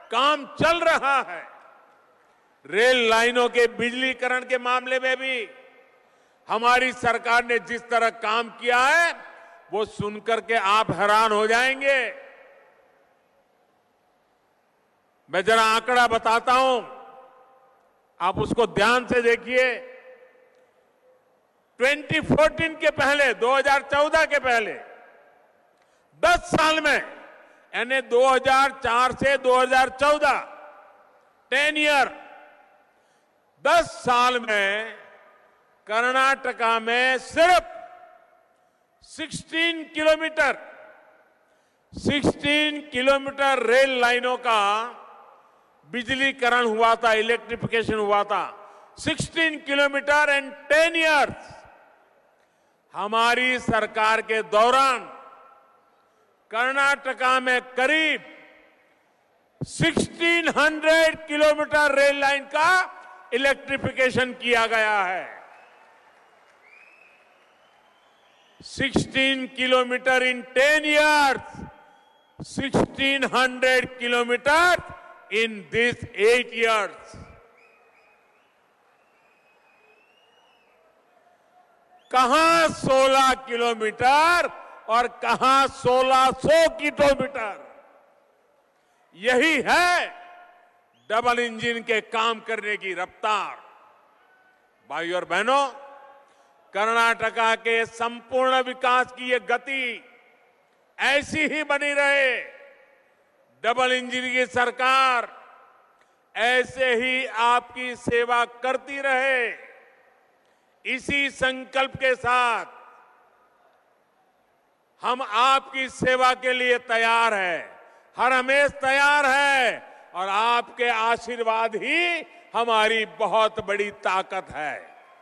काम चल रहा है रेल लाइनों के बिजलीकरण के मामले में भी हमारी सरकार ने जिस तरह काम किया है वो सुनकर के आप हैरान हो जाएंगे मैं जरा आंकड़ा बताता हूं आप उसको ध्यान से देखिए 2014 के पहले 2014 के पहले 10 साल में यानी 2004 से 2014 10 ईयर 10 साल में कर्नाटका में सिर्फ 16 किलोमीटर 16 किलोमीटर रेल लाइनों का बिजलीकरण हुआ था इलेक्ट्रिफिकेशन हुआ था 16 किलोमीटर एंड 10 इयर्स हमारी सरकार के दौरान कर्नाटका में करीब 1600 किलोमीटर रेल लाइन का इलेक्ट्रिफिकेशन किया गया है 16 kilometre in 10 years 1600 kilometre in these eight years. कहां 16 किलोमीटर और कहां 1600 किलोमीटर यही है डबल इंजन के काम करने की रफ्तार भाई और बहनों कर्नाटका के संपूर्ण विकास की ये गति ऐसी ही बनी रहे डबल इंजन की सरकार ऐसे ही आपकी सेवा करती रहे इसी संकल्प के साथ हम आपकी सेवा के लिए तैयार हैं हर हमेश तैयार है और आपके आशीर्वाद ही हमारी बहुत बड़ी ताकत है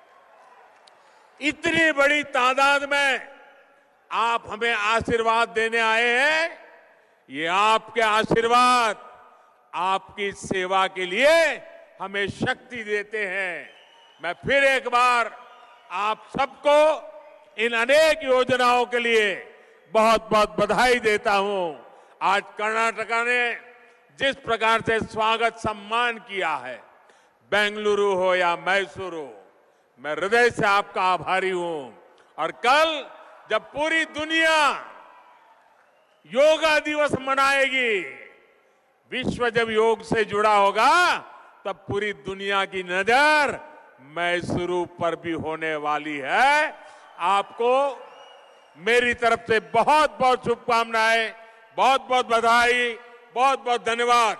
इतनी बड़ी तादाद में आप हमें आशीर्वाद देने आए हैं ये आपके आशीर्वाद आपकी सेवा के लिए हमें शक्ति देते हैं मैं फिर एक बार आप सबको इन अनेक योजनाओं के लिए बहुत बहुत बधाई देता हूं आज कर्नाटका ने जिस प्रकार से स्वागत सम्मान किया है बेंगलुरु हो या मैसूरू मैं हृदय से आपका आभारी हूं और कल जब पूरी दुनिया योगा दिवस मनाएगी विश्व जब योग से जुड़ा होगा तब पूरी दुनिया की नजर मैसूरू पर भी होने वाली है आपको मेरी तरफ से बहुत बहुत शुभकामनाएं बहुत बहुत बधाई बहुत बहुत धन्यवाद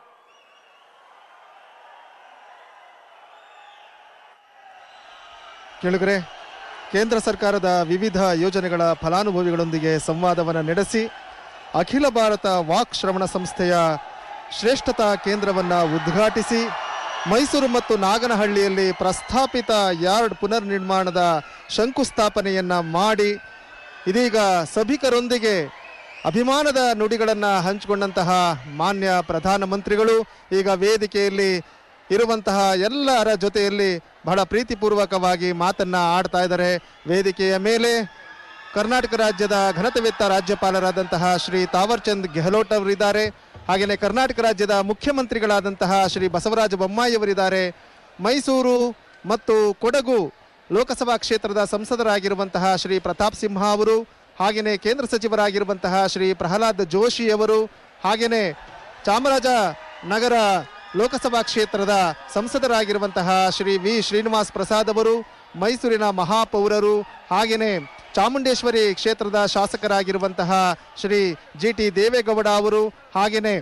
ಕೇಳುಗರೆ ಕೇಂದ್ರ ಸರ್ಕಾರದ ವಿವಿಧ ಯೋಜನೆಗಳ ಫಲಾನುಭವಿಗಳೊಂದಿಗೆ ಸಂವಾದವನ್ನು ನಡೆಸಿ ಅಖಿಲ ಭಾರತ ವಾಕ್ ಶ್ರವಣ ಸಂಸ್ಥೆಯ ಶ್ರೇಷ್ಠತಾ ಕೇಂದ್ರವನ್ನು ಉದ್ಘಾಟಿಸಿ ಮೈಸೂರು ಮತ್ತು ನಾಗನಹಳ್ಳಿಯಲ್ಲಿ ಪ್ರಸ್ತಾಪಿತ ಯಾರ್ಡ್ ಪುನರ್ ನಿರ್ಮಾಣದ ಶಂಕುಸ್ಥಾಪನೆಯನ್ನ ಮಾಡಿ ಇದೀಗ ಸಭಿಕರೊಂದಿಗೆ ಅಭಿಮಾನದ ನುಡಿಗಳನ್ನು ಹಂಚಿಕೊಂಡಂತಹ ಮಾನ್ಯ ಪ್ರಧಾನಮಂತ್ರಿಗಳು ಈಗ ವೇದಿಕೆಯಲ್ಲಿ ಇರುವಂತಹ ಎಲ್ಲರ ಜೊತೆಯಲ್ಲಿ ಬಹಳ ಪ್ರೀತಿಪೂರ್ವಕವಾಗಿ ಮಾತನ್ನ ಆಡ್ತಾ ಇದ್ದಾರೆ ವೇದಿಕೆಯ ಮೇಲೆ ಕರ್ನಾಟಕ ರಾಜ್ಯದ ಘನತೆವೆತ್ತ ರಾಜ್ಯಪಾಲರಾದಂತಹ ಶ್ರೀ ತಾವರ್ಚಂದ್ ಗೆಹ್ಲೋಟ್ ಅವರಿದ್ದಾರೆ ಹಾಗೆಯೇ ಕರ್ನಾಟಕ ರಾಜ್ಯದ ಮುಖ್ಯಮಂತ್ರಿಗಳಾದಂತಹ ಶ್ರೀ ಬಸವರಾಜ ಬೊಮ್ಮಾಯಿ ಅವರಿದ್ದಾರೆ ಮೈಸೂರು ಮತ್ತು ಕೊಡಗು ಲೋಕಸಭಾ ಕ್ಷೇತ್ರದ ಸಂಸದರಾಗಿರುವಂತಹ ಶ್ರೀ ಪ್ರತಾಪ್ ಸಿಂಹ ಅವರು ಹಾಗೆಯೇ ಕೇಂದ್ರ ಸಚಿವರಾಗಿರುವಂತಹ ಶ್ರೀ ಪ್ರಹ್ಲಾದ್ ಜೋಶಿ ಅವರು ಹಾಗೆಯೇ ಚಾಮರಾಜ ನಗರ ಲೋಕಸಭಾ ಕ್ಷೇತ್ರದ ಸಂಸದರಾಗಿರುವಂತಹ ಶ್ರೀ ವಿ ಶ್ರೀನಿವಾಸ್ ಪ್ರಸಾದ್ ಅವರು ಮೈಸೂರಿನ ಮಹಾಪೌರರು ಹಾಗೆಯೇ ಚಾಮುಂಡೇಶ್ವರಿ ಕ್ಷೇತ್ರದ ಶಾಸಕರಾಗಿರುವಂತಹ ಶ್ರೀ ಜಿ ಟಿ ದೇವೇಗೌಡ ಅವರು ಹಾಗೆಯೇ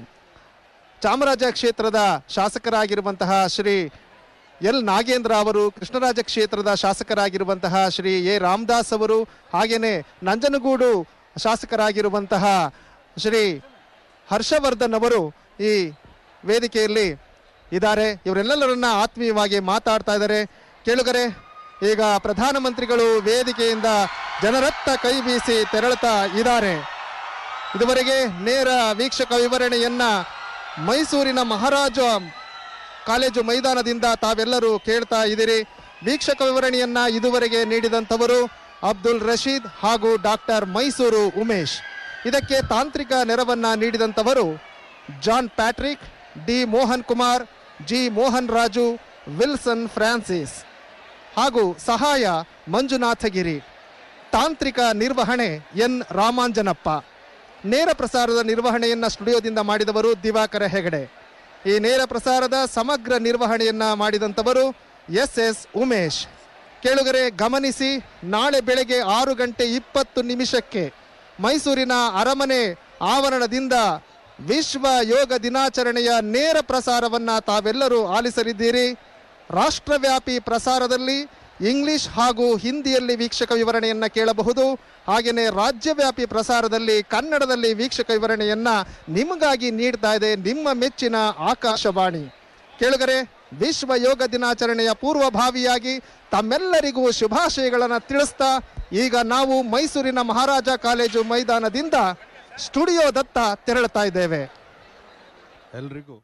ಚಾಮರಾಜ ಕ್ಷೇತ್ರದ ಶಾಸಕರಾಗಿರುವಂತಹ ಶ್ರೀ ಎಲ್ ನಾಗೇಂದ್ರ ಅವರು ಕೃಷ್ಣರಾಜ ಕ್ಷೇತ್ರದ ಶಾಸಕರಾಗಿರುವಂತಹ ಶ್ರೀ ಎ ರಾಮದಾಸ್ ಅವರು ಹಾಗೆಯೇ ನಂಜನಗೂಡು ಶಾಸಕರಾಗಿರುವಂತಹ ಶ್ರೀ ಹರ್ಷವರ್ಧನ್ ಅವರು ಈ ವೇದಿಕೆಯಲ್ಲಿ ಇದ್ದಾರೆ ಇವರೆಲ್ಲರನ್ನ ಆತ್ಮೀಯವಾಗಿ ಮಾತಾಡ್ತಾ ಇದ್ದಾರೆ ಕೇಳುಗರೆ ಈಗ ಪ್ರಧಾನಮಂತ್ರಿಗಳು ವೇದಿಕೆಯಿಂದ ಜನರತ್ತ ಕೈ ಬೀಸಿ ತೆರಳುತ್ತಾ ಇದ್ದಾರೆ ಇದುವರೆಗೆ ನೇರ ವೀಕ್ಷಕ ವಿವರಣೆಯನ್ನ ಮೈಸೂರಿನ ಮಹಾರಾಜ ಕಾಲೇಜು ಮೈದಾನದಿಂದ ತಾವೆಲ್ಲರೂ ಕೇಳ್ತಾ ಇದ್ದೀರಿ ವೀಕ್ಷಕ ವಿವರಣೆಯನ್ನ ಇದುವರೆಗೆ ನೀಡಿದಂಥವರು ಅಬ್ದುಲ್ ರಶೀದ್ ಹಾಗೂ ಡಾಕ್ಟರ್ ಮೈಸೂರು ಉಮೇಶ್ ಇದಕ್ಕೆ ತಾಂತ್ರಿಕ ನೆರವನ್ನ ನೀಡಿದಂಥವರು John Patrick D Mohan Kumar G Mohan Raju Wilson Francis ಹಾಗೂ ಸಹಾಯ ಮಂಜುನಾಥಗಿರಿ ತಾಂತ್ರಿಕ ನಿರ್ವಹಣೆ ಎನ್ ರಾಮಾಂಜನಪ್ಪ ನೇರ ಪ್ರಸಾರದ ನಿರ್ವಹಣೆಯನ್ನ ಸ್ಟುಡಿಯೋದಿಂದ ಮಾಡಿದವರು ದಿವಾಕರ ಹೆಗಡೆ ಈ ನೇರ ಪ್ರಸಾರದ ಸಮಗ್ರ ನಿರ್ವಹಣೆಯನ್ನ ಮಾಡಿದಂಥವರು ಎಸ್ ಎಸ್ ಉಮೇಶ್ ಕೇಳುಗರೆ ಗಮನಿಸಿ ನಾಳೆ ಬೆಳಗ್ಗೆ ಆರು ಗಂಟೆ ಇಪ್ಪತ್ತು ನಿಮಿಷಕ್ಕೆ ಮೈಸೂರಿನ ಅರಮನೆ ಆವರಣದಿಂದ ವಿಶ್ವ ಯೋಗ ದಿನಾಚರಣೆಯ ನೇರ ಪ್ರಸಾರವನ್ನ ತಾವೆಲ್ಲರೂ ಆಲಿಸಲಿದ್ದೀರಿ ರಾಷ್ಟ್ರವ್ಯಾಪಿ ಪ್ರಸಾರದಲ್ಲಿ ಇಂಗ್ಲಿಷ್ ಹಾಗೂ ಹಿಂದಿಯಲ್ಲಿ ವೀಕ್ಷಕ ವಿವರಣೆಯನ್ನ ಕೇಳಬಹುದು ಹಾಗೆಯೇ ರಾಜ್ಯವ್ಯಾಪಿ ಪ್ರಸಾರದಲ್ಲಿ ಕನ್ನಡದಲ್ಲಿ ವೀಕ್ಷಕ ವಿವರಣೆಯನ್ನ ನಿಮಗಾಗಿ ನೀಡ್ತಾ ಇದೆ ನಿಮ್ಮ ಮೆಚ್ಚಿನ ಆಕಾಶವಾಣಿ ಕೇಳುಗರೆ ವಿಶ್ವ ಯೋಗ ದಿನಾಚರಣೆಯ ಪೂರ್ವಭಾವಿಯಾಗಿ ತಮ್ಮೆಲ್ಲರಿಗೂ ಶುಭಾಶಯಗಳನ್ನು ತಿಳಿಸ್ತಾ ಈಗ ನಾವು ಮೈಸೂರಿನ ಮಹಾರಾಜ ಕಾಲೇಜು ಮೈದಾನದಿಂದ ಸ್ಟುಡಿಯೋದತ್ತ ತೆರಳುತ್ತಾ ಇದ್ದೇವೆ ಎಲ್ರಿಗೂ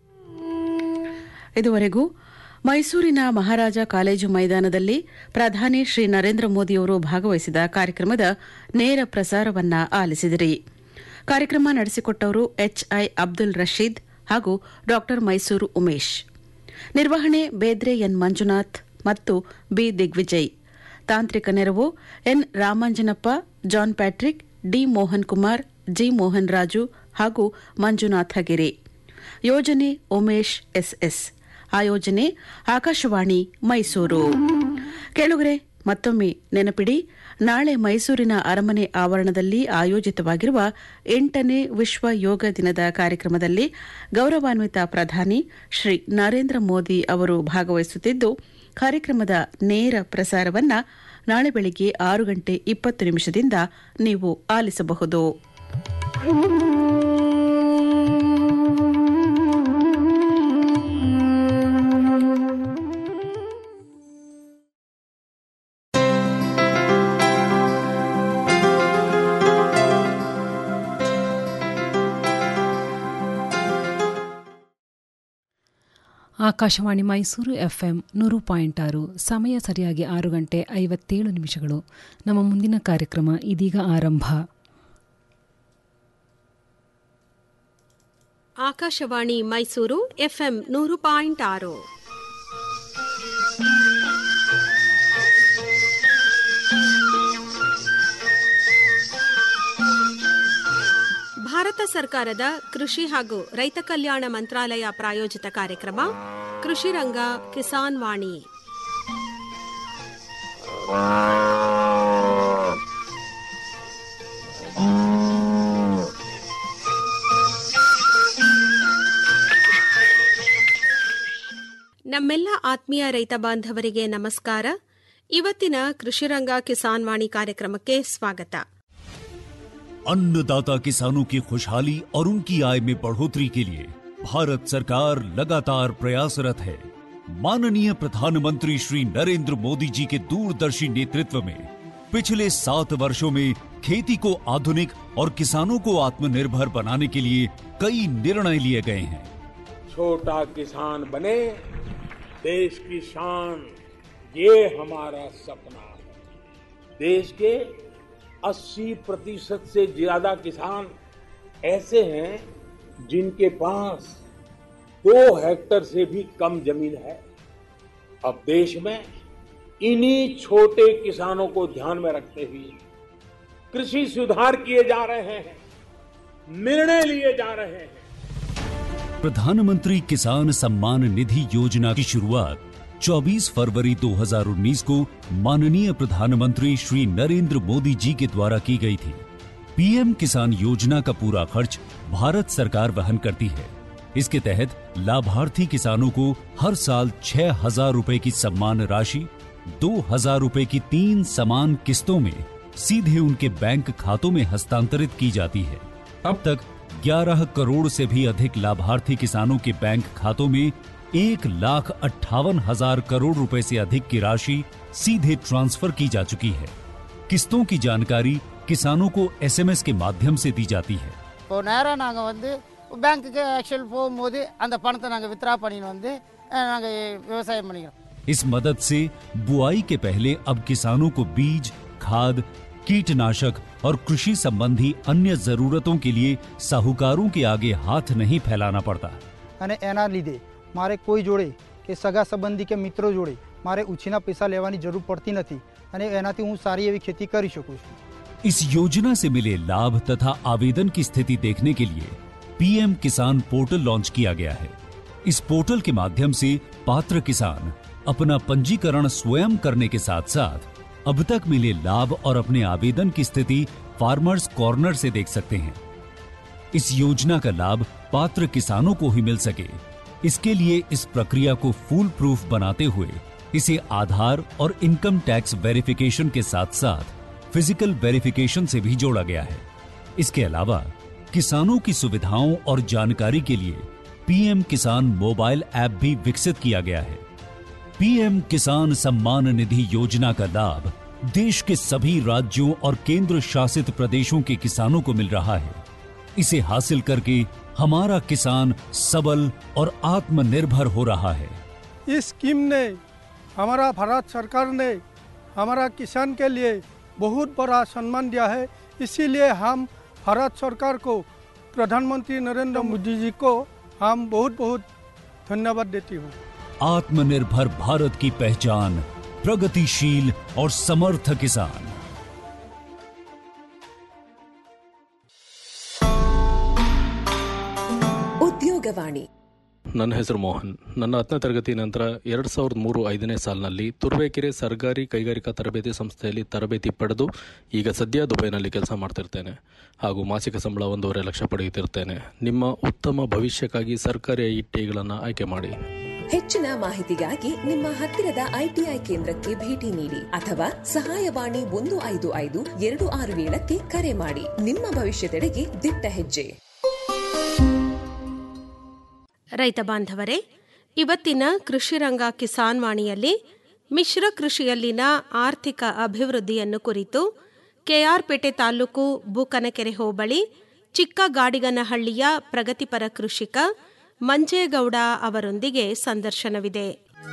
ಇದುವರೆಗೂ ಮೈಸೂರಿನ ಮಹಾರಾಜ ಕಾಲೇಜು ಮೈದಾನದಲ್ಲಿ ಪ್ರಧಾನಿ ಶ್ರೀ ನರೇಂದ್ರ ಮೋದಿಯವರು ಭಾಗವಹಿಸಿದ ಕಾರ್ಯಕ್ರಮದ ನೇರ ಪ್ರಸಾರವನ್ನ ಆಲಿಸಿದಿರಿ ಕಾರ್ಯಕ್ರಮ ನಡೆಸಿಕೊಟ್ಟವರು ಎಚ್ಐ ಅಬ್ದುಲ್ ರಶೀದ್ ಹಾಗೂ ಡಾ ಮೈಸೂರು ಉಮೇಶ್ ನಿರ್ವಹಣೆ ಬೇದ್ರೆ ಎನ್ ಮಂಜುನಾಥ್ ಮತ್ತು ಬಿ ದಿಗ್ವಿಜಯ್ ತಾಂತ್ರಿಕ ನೆರವು N Ramanjanappa John Patrick D Mohan Kumar G Mohan Raju ಹಾಗೂ ಮಂಜುನಾಥ ಗಿರಿ ಯೋಜನೆ ಉಮೇಶ್ ಎಸ್ಎಸ್ ಆಯೋಜನೆ ಆಕಾಶವಾಣಿ ಮೈಸೂರು ಕೇಳುಗರೆ ಮತ್ತೊಮ್ಮೆ ನೆನಪಿಡಿ ನಾಳೆ ಮೈಸೂರಿನ ಅರಮನೆ ಆವರಣದಲ್ಲಿ ಆಯೋಜಿತವಾಗಿರುವ ಎಂಟನೇ ವಿಶ್ವ ಯೋಗ ದಿನದ ಕಾರ್ಯಕ್ರಮದಲ್ಲಿ ಗೌರವಾನ್ವಿತ ಪ್ರಧಾನಿ ಶ್ರೀ ನರೇಂದ್ರ ಮೋದಿ ಅವರು ಭಾಗವಹಿಸುತ್ತಿದ್ದು ಕಾರ್ಯಕ್ರಮದ ನೇರ ಪ್ರಸಾರವನ್ನ ನಾಳೆ ಬೆಳಿಗ್ಗೆ ಆರು ಗಂಟೆ ಇಪ್ಪತ್ತು ನಿಮಿಷದಿಂದ ನೀವು ಆಲಿಸಬಹುದು ಆಕಾಶವಾಣಿ ಮೈಸೂರು ಎಫ್ಎಂ ನೂರು ಪಾಯಿಂಟ್ ಆರು ಸಮಯ ಸರಿಯಾಗಿ ಆರು ಗಂಟೆ ಐವತ್ತೇಳು ನಿಮಿಷಗಳು ನಮ್ಮ ಮುಂದಿನ ಕಾರ್ಯಕ್ರಮ ಇದೀಗ ಆರಂಭ ಆಕಾಶವಾಣಿ ಮೈಸೂರು ಎಫ್ಎಂ ನೂರು ಪಾಯಿಂಟ್ ಆರು ಭಾರತ ಸರ್ಕಾರದ ಕೃಷಿ ಹಾಗೂ ರೈತ ಕಲ್ಯಾಣ ಮಂತ್ರಾಲಯ ಪ್ರಾಯೋಜಿತ ಕಾರ್ಯಕ್ರಮ ಕೃಷಿ ರಂಗ ಕಿಸಾನ್ ವಾಣಿ ನಮ್ಮೆಲ್ಲ ಆತ್ಮೀಯ ರೈತ ಬಾಂಧವರಿಗೆ ನಮಸ್ಕಾರ ಇವತ್ತಿನ ಕೃಷಿರಂಗ ಕಿಸಾನ್ ವಾಣಿ ಕಾರ್ಯಕ್ರಮಕ್ಕೆ ಸ್ವಾಗತ अन्नदाता किसानों की खुशहाली और उनकी आय में बढ़ोतरी के लिए भारत सरकार लगातार प्रयासरत है माननीय प्रधानमंत्री श्री नरेंद्र मोदी जी के दूरदर्शी नेतृत्व में पिछले सात वर्षों में खेती को आधुनिक और किसानों को आत्मनिर्भर बनाने के लिए कई निर्णय लिए गए हैं छोटा किसान बने देश की शान ये हमारा सपना है देश के 80 प्रतिशत से ज्यादा किसान ऐसे हैं जिनके पास दो हेक्टर से भी कम जमीन है अब देश में इन्हीं छोटे किसानों को ध्यान में रखते हुए कृषि सुधार किए जा रहे हैं निर्णय लिए जा रहे हैं प्रधानमंत्री किसान सम्मान निधि योजना की शुरुआत 24 फरवरी 2019 को माननीय प्रधानमंत्री श्री नरेंद्र मोदी जी के द्वारा की गई थी पीएम किसान योजना का पूरा खर्च भारत सरकार वहन करती है इसके तहत लाभार्थी किसानों को हर साल छह हजार रूपए की सम्मान राशि दो हजार रूपए की तीन समान किस्तों में सीधे उनके बैंक खातों में हस्तांतरित की जाती है अब तक 11 करोड़ से भी अधिक लाभार्थी किसानों के बैंक खातों में एक लाख अट्ठावन हजार करोड़ रुपए से अधिक की राशि सीधे ट्रांसफर की जा चुकी है किस्तों की जानकारी किसानों को एसएमएस के माध्यम से दी जाती है இப்போ நேராக நாங்கள் வந்து பேங்க்குக்கு ஆக்சுவல் போகும்போது அந்த பணத்தை நாங்கள் வித்ரா பண்ணின்னு வந்து நாங்கள் விவசாயம் பண்ணிக்கிறோம் इस मदद से बुआई के पहले अब किसानों को बीज खाद कीटनाशक और कृषि संबंधी अन्य जरूरतों के लिए साहूकारों के आगे हाथ नहीं फैलाना पड़ता અને એના લીધે મારે કોઈ જોડે કે સગા સંબંધી કે મિત્રો જોડે મારે ઉછીના પૈસા લેવાની જરૂર પડતી નથી અને એનાથી હું સારી એવી ખેતી કરી શકું છું इस योजना से मिले लाभ तथा आवेदन की स्थिति देखने के लिए पीएम किसान पोर्टल लॉन्च किया गया है इस पोर्टल के माध्यम से पात्र किसान अपना पंजीकरण स्वयं करने के साथ साथ अब तक मिले लाभ और अपने आवेदन की स्थिति फार्मर्स कॉर्नर से देख सकते हैं इस योजना का लाभ पात्र किसानों को ही मिल सके इसके लिए इस प्रक्रिया को फूल प्रूफ बनाते हुए इसे आधार और इनकम टैक्स वेरिफिकेशन के साथ साथ फिजिकल वेरिफिकेशन से भी जोड़ा गया है इसके अलावा किसानों की सुविधाओं और जानकारी के लिए पीएम किसान मोबाइल ऐप भी विकसित किया गया है पीएम किसान सम्मान निधि योजना का लाभ देश के सभी राज्यों और केंद्र शासित प्रदेशों के किसानों को मिल रहा है इसे हासिल करके हमारा किसान सबल और आत्मनिर्भर हो रहा है इस स्कीम ने हमारा भारत सरकार ने हमारा किसान के लिए बहुत बड़ा सम्मान दिया है इसीलिए हम भारत सरकार को प्रधानमंत्री नरेंद्र मोदी जी को हम बहुत बहुत धन्यवाद देती हूँ आत्मनिर्भर भारत की पहचान प्रगतिशील और समर्थ किसान ಉದ್ಯೋಗವಾಣಿ ನನ್ನ ಹೆಸರು ಮೋಹನ್ ನನ್ನ ಹತ್ತನೇ ತರಗತಿ ನಂತರ ಎರಡು ಸಾವಿರದ ಮೂರು ಐದನೇ ಸಾಲಿನಲ್ಲಿ ತುರುವೇಕೆರೆ ಸರ್ಕಾರಿ ಕೈಗಾರಿಕಾ ತರಬೇತಿ ಸಂಸ್ಥೆಯಲ್ಲಿ ತರಬೇತಿ ಪಡೆದು ಈಗ ಸದ್ಯ ದುಬೈನಲ್ಲಿ ಕೆಲಸ ಮಾಡ್ತಿರ್ತೇನೆ ಹಾಗೂ ಮಾಸಿಕ ಸಂಬಳ ಒಂದೂವರೆ ಲಕ್ಷ ಪಡೆಯುತ್ತಿರ್ತೇನೆ ನಿಮ್ಮ ಉತ್ತಮ ಭವಿಷ್ಯಕ್ಕಾಗಿ ಸರ್ಕಾರಿ ಐಟಿಗಳನ್ನು ಆಯ್ಕೆ ಮಾಡಿ ಹೆಚ್ಚಿನ ಮಾಹಿತಿಗಾಗಿ ನಿಮ್ಮ ಹತ್ತಿರದ ಐಟಿಐ ಕೇಂದ್ರಕ್ಕೆ ಭೇಟಿ ನೀಡಿ ಅಥವಾ ಸಹಾಯವಾಣಿ ಒಂದು ಐದು ಐದು ಎರಡು ಆರು ಏಳಕ್ಕೆ ಕರೆ ಮಾಡಿ ನಿಮ್ಮ ಭವಿಷ್ಯದೆಡೆಗೆ ದಿಟ್ಟ ಹೆಜ್ಜೆ ರೈತ ಬಾಂಧವರೇ ಇವತ್ತಿನ ಕೃಷಿರಂಗ ಕಿಸಾನ್ ವಾಣಿಯಲ್ಲಿ ಮಿಶ್ರ ಕೃಷಿಯಲ್ಲಿನ ಆರ್ಥಿಕ ಅಭಿವೃದ್ಧಿಯನ್ನು ಕುರಿತು ಕೆಆರ್ಪೇಟೆ ತಾಲೂಕು ಬೂಕನಕೆರೆ ಹೋಬಳಿ ಚಿಕ್ಕ ಗಾಡಿಗನಹಳ್ಳಿಯ ಪ್ರಗತಿಪರ ಕೃಷಿಕ ಮಂಜೇಗೌಡ ಅವರೊಂದಿಗೆ ಸಂದರ್ಶನವಿದೆ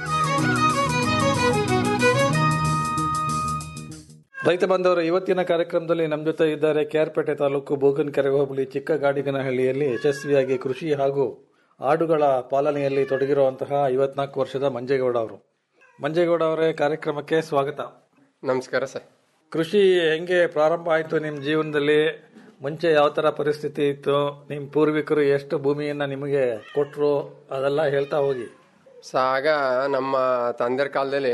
ರೈತ ಬಾಂಧವರು ಇವತ್ತಿನ ಕಾರ್ಯಕ್ರಮದಲ್ಲಿ ನಮ್ಮ ಜೊತೆ ಇದ್ದಾರೆ ಕೆಆರ್ಪೇಟೆ ತಾಲೂಕು ಬೋಗನ್ಕೆರೆ ಹೋಬಳಿ ಚಿಕ್ಕ ಗಾಡಿಗನಹಳ್ಳಿಯಲ್ಲಿ ಯಶಸ್ವಿಯಾಗಿ ಕೃಷಿ ಹಾಗೂ ಆಡುಗಳ ಪಾಲನೆಯಲ್ಲಿ ತೊಡಗಿರುವಂತಹ ಐವತ್ನಾಲ್ಕು ವರ್ಷದ ಮಂಜೇಗೌಡ ಅವರು ಮಂಜೇಗೌಡ ಅವರೇ ಕಾರ್ಯಕ್ರಮಕ್ಕೆ ಸ್ವಾಗತ ನಮಸ್ಕಾರ ಸರ್ ಕೃಷಿ ಹೆಂಗೆ ಪ್ರಾರಂಭ ಆಯಿತು ನಿಮ್ಮ ಜೀವನದಲ್ಲಿ ಮುಂಚೆ ಯಾವ ತರ ಪರಿಸ್ಥಿತಿ ಇತ್ತು ನಿಮ್ಮ ಪೂರ್ವಿಕರು ಎಷ್ಟು ಭೂಮಿಯನ್ನ ನಿಮಗೆ ಕೊಟ್ಟರು ಅದೆಲ್ಲ ಹೇಳ್ತಾ ಹೋಗಿ ಸೊ ಆಗ ನಮ್ಮ ತಂದೆರ ಕಾಲದಲ್ಲಿ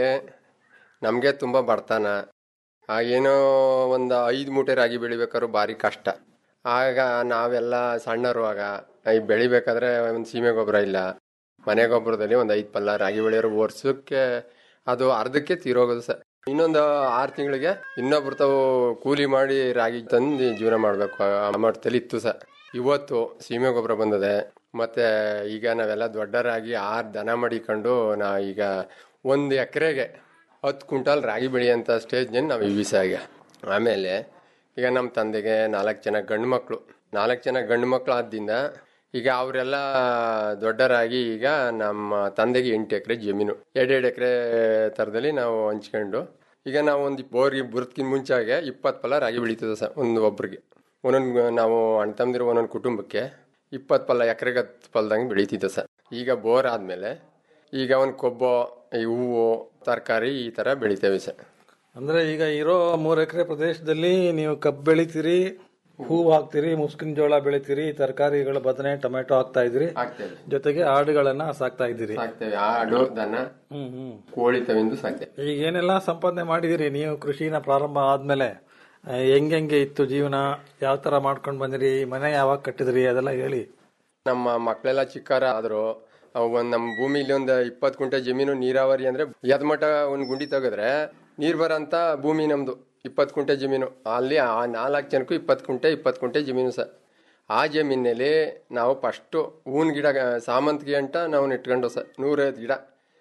ನಮಗೆ ತುಂಬ ಬಡತನ ಆಗೇನೋ ಒಂದು ಐದು ಮೂಟೆ ರಾಗಿ ಬೆಳಿಬೇಕಾದ್ರು ಭಾರಿ ಕಷ್ಟ ಆಗ ನಾವೆಲ್ಲ ಸಣ್ಣರುವಾಗ ಈ ಬೆಳಿಬೇಕಾದ್ರೆ ಒಂದು ಸೀಮೆ ಗೊಬ್ಬರ ಇಲ್ಲ ಮನೆ ಗೊಬ್ಬರದಲ್ಲಿ ಒಂದು ಐದು ಪಲ್ಲ ರಾಗಿ ಬೆಳೆಯೋರು ವರ್ಷಕ್ಕೆ ಅದು ಅರ್ಧಕ್ಕೆ ತೀರೋಗೋದು ಸರ್ ಇನ್ನೊಂದು ಆರು ತಿಂಗಳಿಗೆ ಇನ್ನೊಬ್ರು ತಾವು ಕೂಲಿ ಮಾಡಿ ರಾಗಿ ತಂದು ಜೀವನ ಮಾಡಬೇಕು ಮಟ್ಟದಲ್ಲಿ ಇತ್ತು ಸರ್ ಇವತ್ತು ಸೀಮೆ ಗೊಬ್ಬರ ಬಂದಿದೆ ಮತ್ತೆ ಈಗ ನಾವೆಲ್ಲ ದೊಡ್ಡರಾಗಿ ಆರು ದನ ಮಾಡಿಕೊಂಡು ನಾ ಈಗ ಒಂದು ಎಕರೆಗೆ ಹತ್ತು ಕ್ವಿಂಟಾಲ್ ರಾಗಿ ಬೆಳೆಯೋಂಥ ಸ್ಟೇಜ್ನಲ್ಲಿ ನಾವು ಇವಿ ಸರ್ ಈಗ ಆಮೇಲೆ ಈಗ ನಮ್ಮ ತಂದೆಗೆ ನಾಲ್ಕು ಜನ ಗಂಡು ಮಕ್ಕಳು ನಾಲ್ಕು ಜನ ಗಂಡು ಮಕ್ಕಳು ಆದ್ದರಿಂದ ಈಗ ಅವರೆಲ್ಲ ದೊಡ್ಡರಾಗಿ ಈಗ ನಮ್ಮ ತಂದೆಗೆ ಎಂಟು ಎಕರೆ ಜಮೀನು ಎರಡೆರಡು ಎಕರೆ ಥರದಲ್ಲಿ ನಾವು ಹಂಚ್ಕೊಂಡು ಈಗ ನಾವು ಒಂದು ಬೋರ್ಗೆ ಬುರ್ದ್ಕಿಂತ ಮುಂಚಾಗೆ ಇಪ್ಪತ್ತು ಫಲ ರಾಗಿ ಬೆಳೀತದೆ ಸರ್ ಒಂದು ಒಬ್ರಿಗೆ ಒಂದೊಂದು ನಾವು ಅಣ್ಣ ತಮ್ಮದಿರೋ ಒಂದೊಂದು ಕುಟುಂಬಕ್ಕೆ ಇಪ್ಪತ್ತು ಫಲ ಎಕರೆಗೆ ಹತ್ತು ಫಲದಂಗೆ ಬೆಳೀತಿದ್ದೆ ಸರ್ ಈಗ ಬೋರ್ ಆದಮೇಲೆ ಈಗ ಒಂದು ಕೊಬ್ಬು ಈ ಹೂವು ತರಕಾರಿ ಈ ಥರ ಬೆಳಿತೇವೆ ಸರ್ ಅಂದ್ರೆ ಈಗ ಇರೋ ಮೂರು ಎಕರೆ ಪ್ರದೇಶದಲ್ಲಿ ನೀವು ಕಬ್ಬು ಬೆಳಿತೀರಿ ಹೂವು ಹಾಕ್ತೀರಿ ಮುಸ್ಕಿನ ಜೋಳ ಬೆಳಿತೀರಿ ತರಕಾರಿಗಳು ಬದನೆ ಟೊಮೆಟೊ ಹಾಕ್ತಾ ಇದ್ದೀರಿ ಜೊತೆಗೆ ಆಡುಗಳನ್ನ ಸಾಕ್ತಾ ಇದ್ದೀರಿ ಸಾಕ್ತೇವೆ ಆಡು ದನ ಹ್ಮ್ ಹ್ಮ್ ಕೋಳಿ ತವಿಂದು ಸಾಕ್ತೇವೆ ಈಗ ಏನೆಲ್ಲ ಸಂಪಾದನೆ ಮಾಡಿದಿರಿ ನೀವು ಕೃಷಿನ ಪ್ರಾರಂಭ ಆದ್ಮೇಲೆ ಆ, ಹೆಂಗೆಂಗೆ ಇತ್ತು ಜೀವನ ಯಾವ ತರ ಮಾಡ್ಕೊಂಡ್ ಬಂದಿರಿ ಮನೆ ಯಾವಾಗ ಕಟ್ಟಿದ್ರಿ ಅದೆಲ್ಲ ಹೇಳಿ ನಮ್ಮ ಮಕ್ಕಳೆಲ್ಲ ಚಿಕ್ಕಾರ ಆದ್ರು ಅವು ಒಂದ್ ನಮ್ಮ ಭೂಮಿಲಿ ಒಂದು ಇಪ್ಪತ್ತು ಕುಂಟೆ ಜಮೀನು ನೀರಾವರಿ ಅಂದ್ರೆ ಯದ್ಮಠ ಒಂದು ಗುಂಡಿ ತೆಗೆದ್ರೆ ನೀರ್ ಬರೋಂಥ ಭೂಮಿ ನಮ್ದು ಇಪ್ಪತ್ತು ಕುಂಟೆ ಜಮೀನು ಅಲ್ಲಿ ಆ ನಾಲ್ಕು ಜನಕ್ಕೂ ಇಪ್ಪತ್ತು ಕುಂಟೆ ಇಪ್ಪತ್ತು ಕುಂಟೆ ಜಮೀನು ಸರ್ ಆ ಜಮೀನಲ್ಲಿ ನಾವು ಫಸ್ಟು ಹೂವಿನ ಗಿಡ ಸಾಮಂತಿಗೆ ಅಂತ ನಾವು ನೆಟ್ಕೊಂಡು ಸರ್ ನೂರೈವತ್ತು ಗಿಡ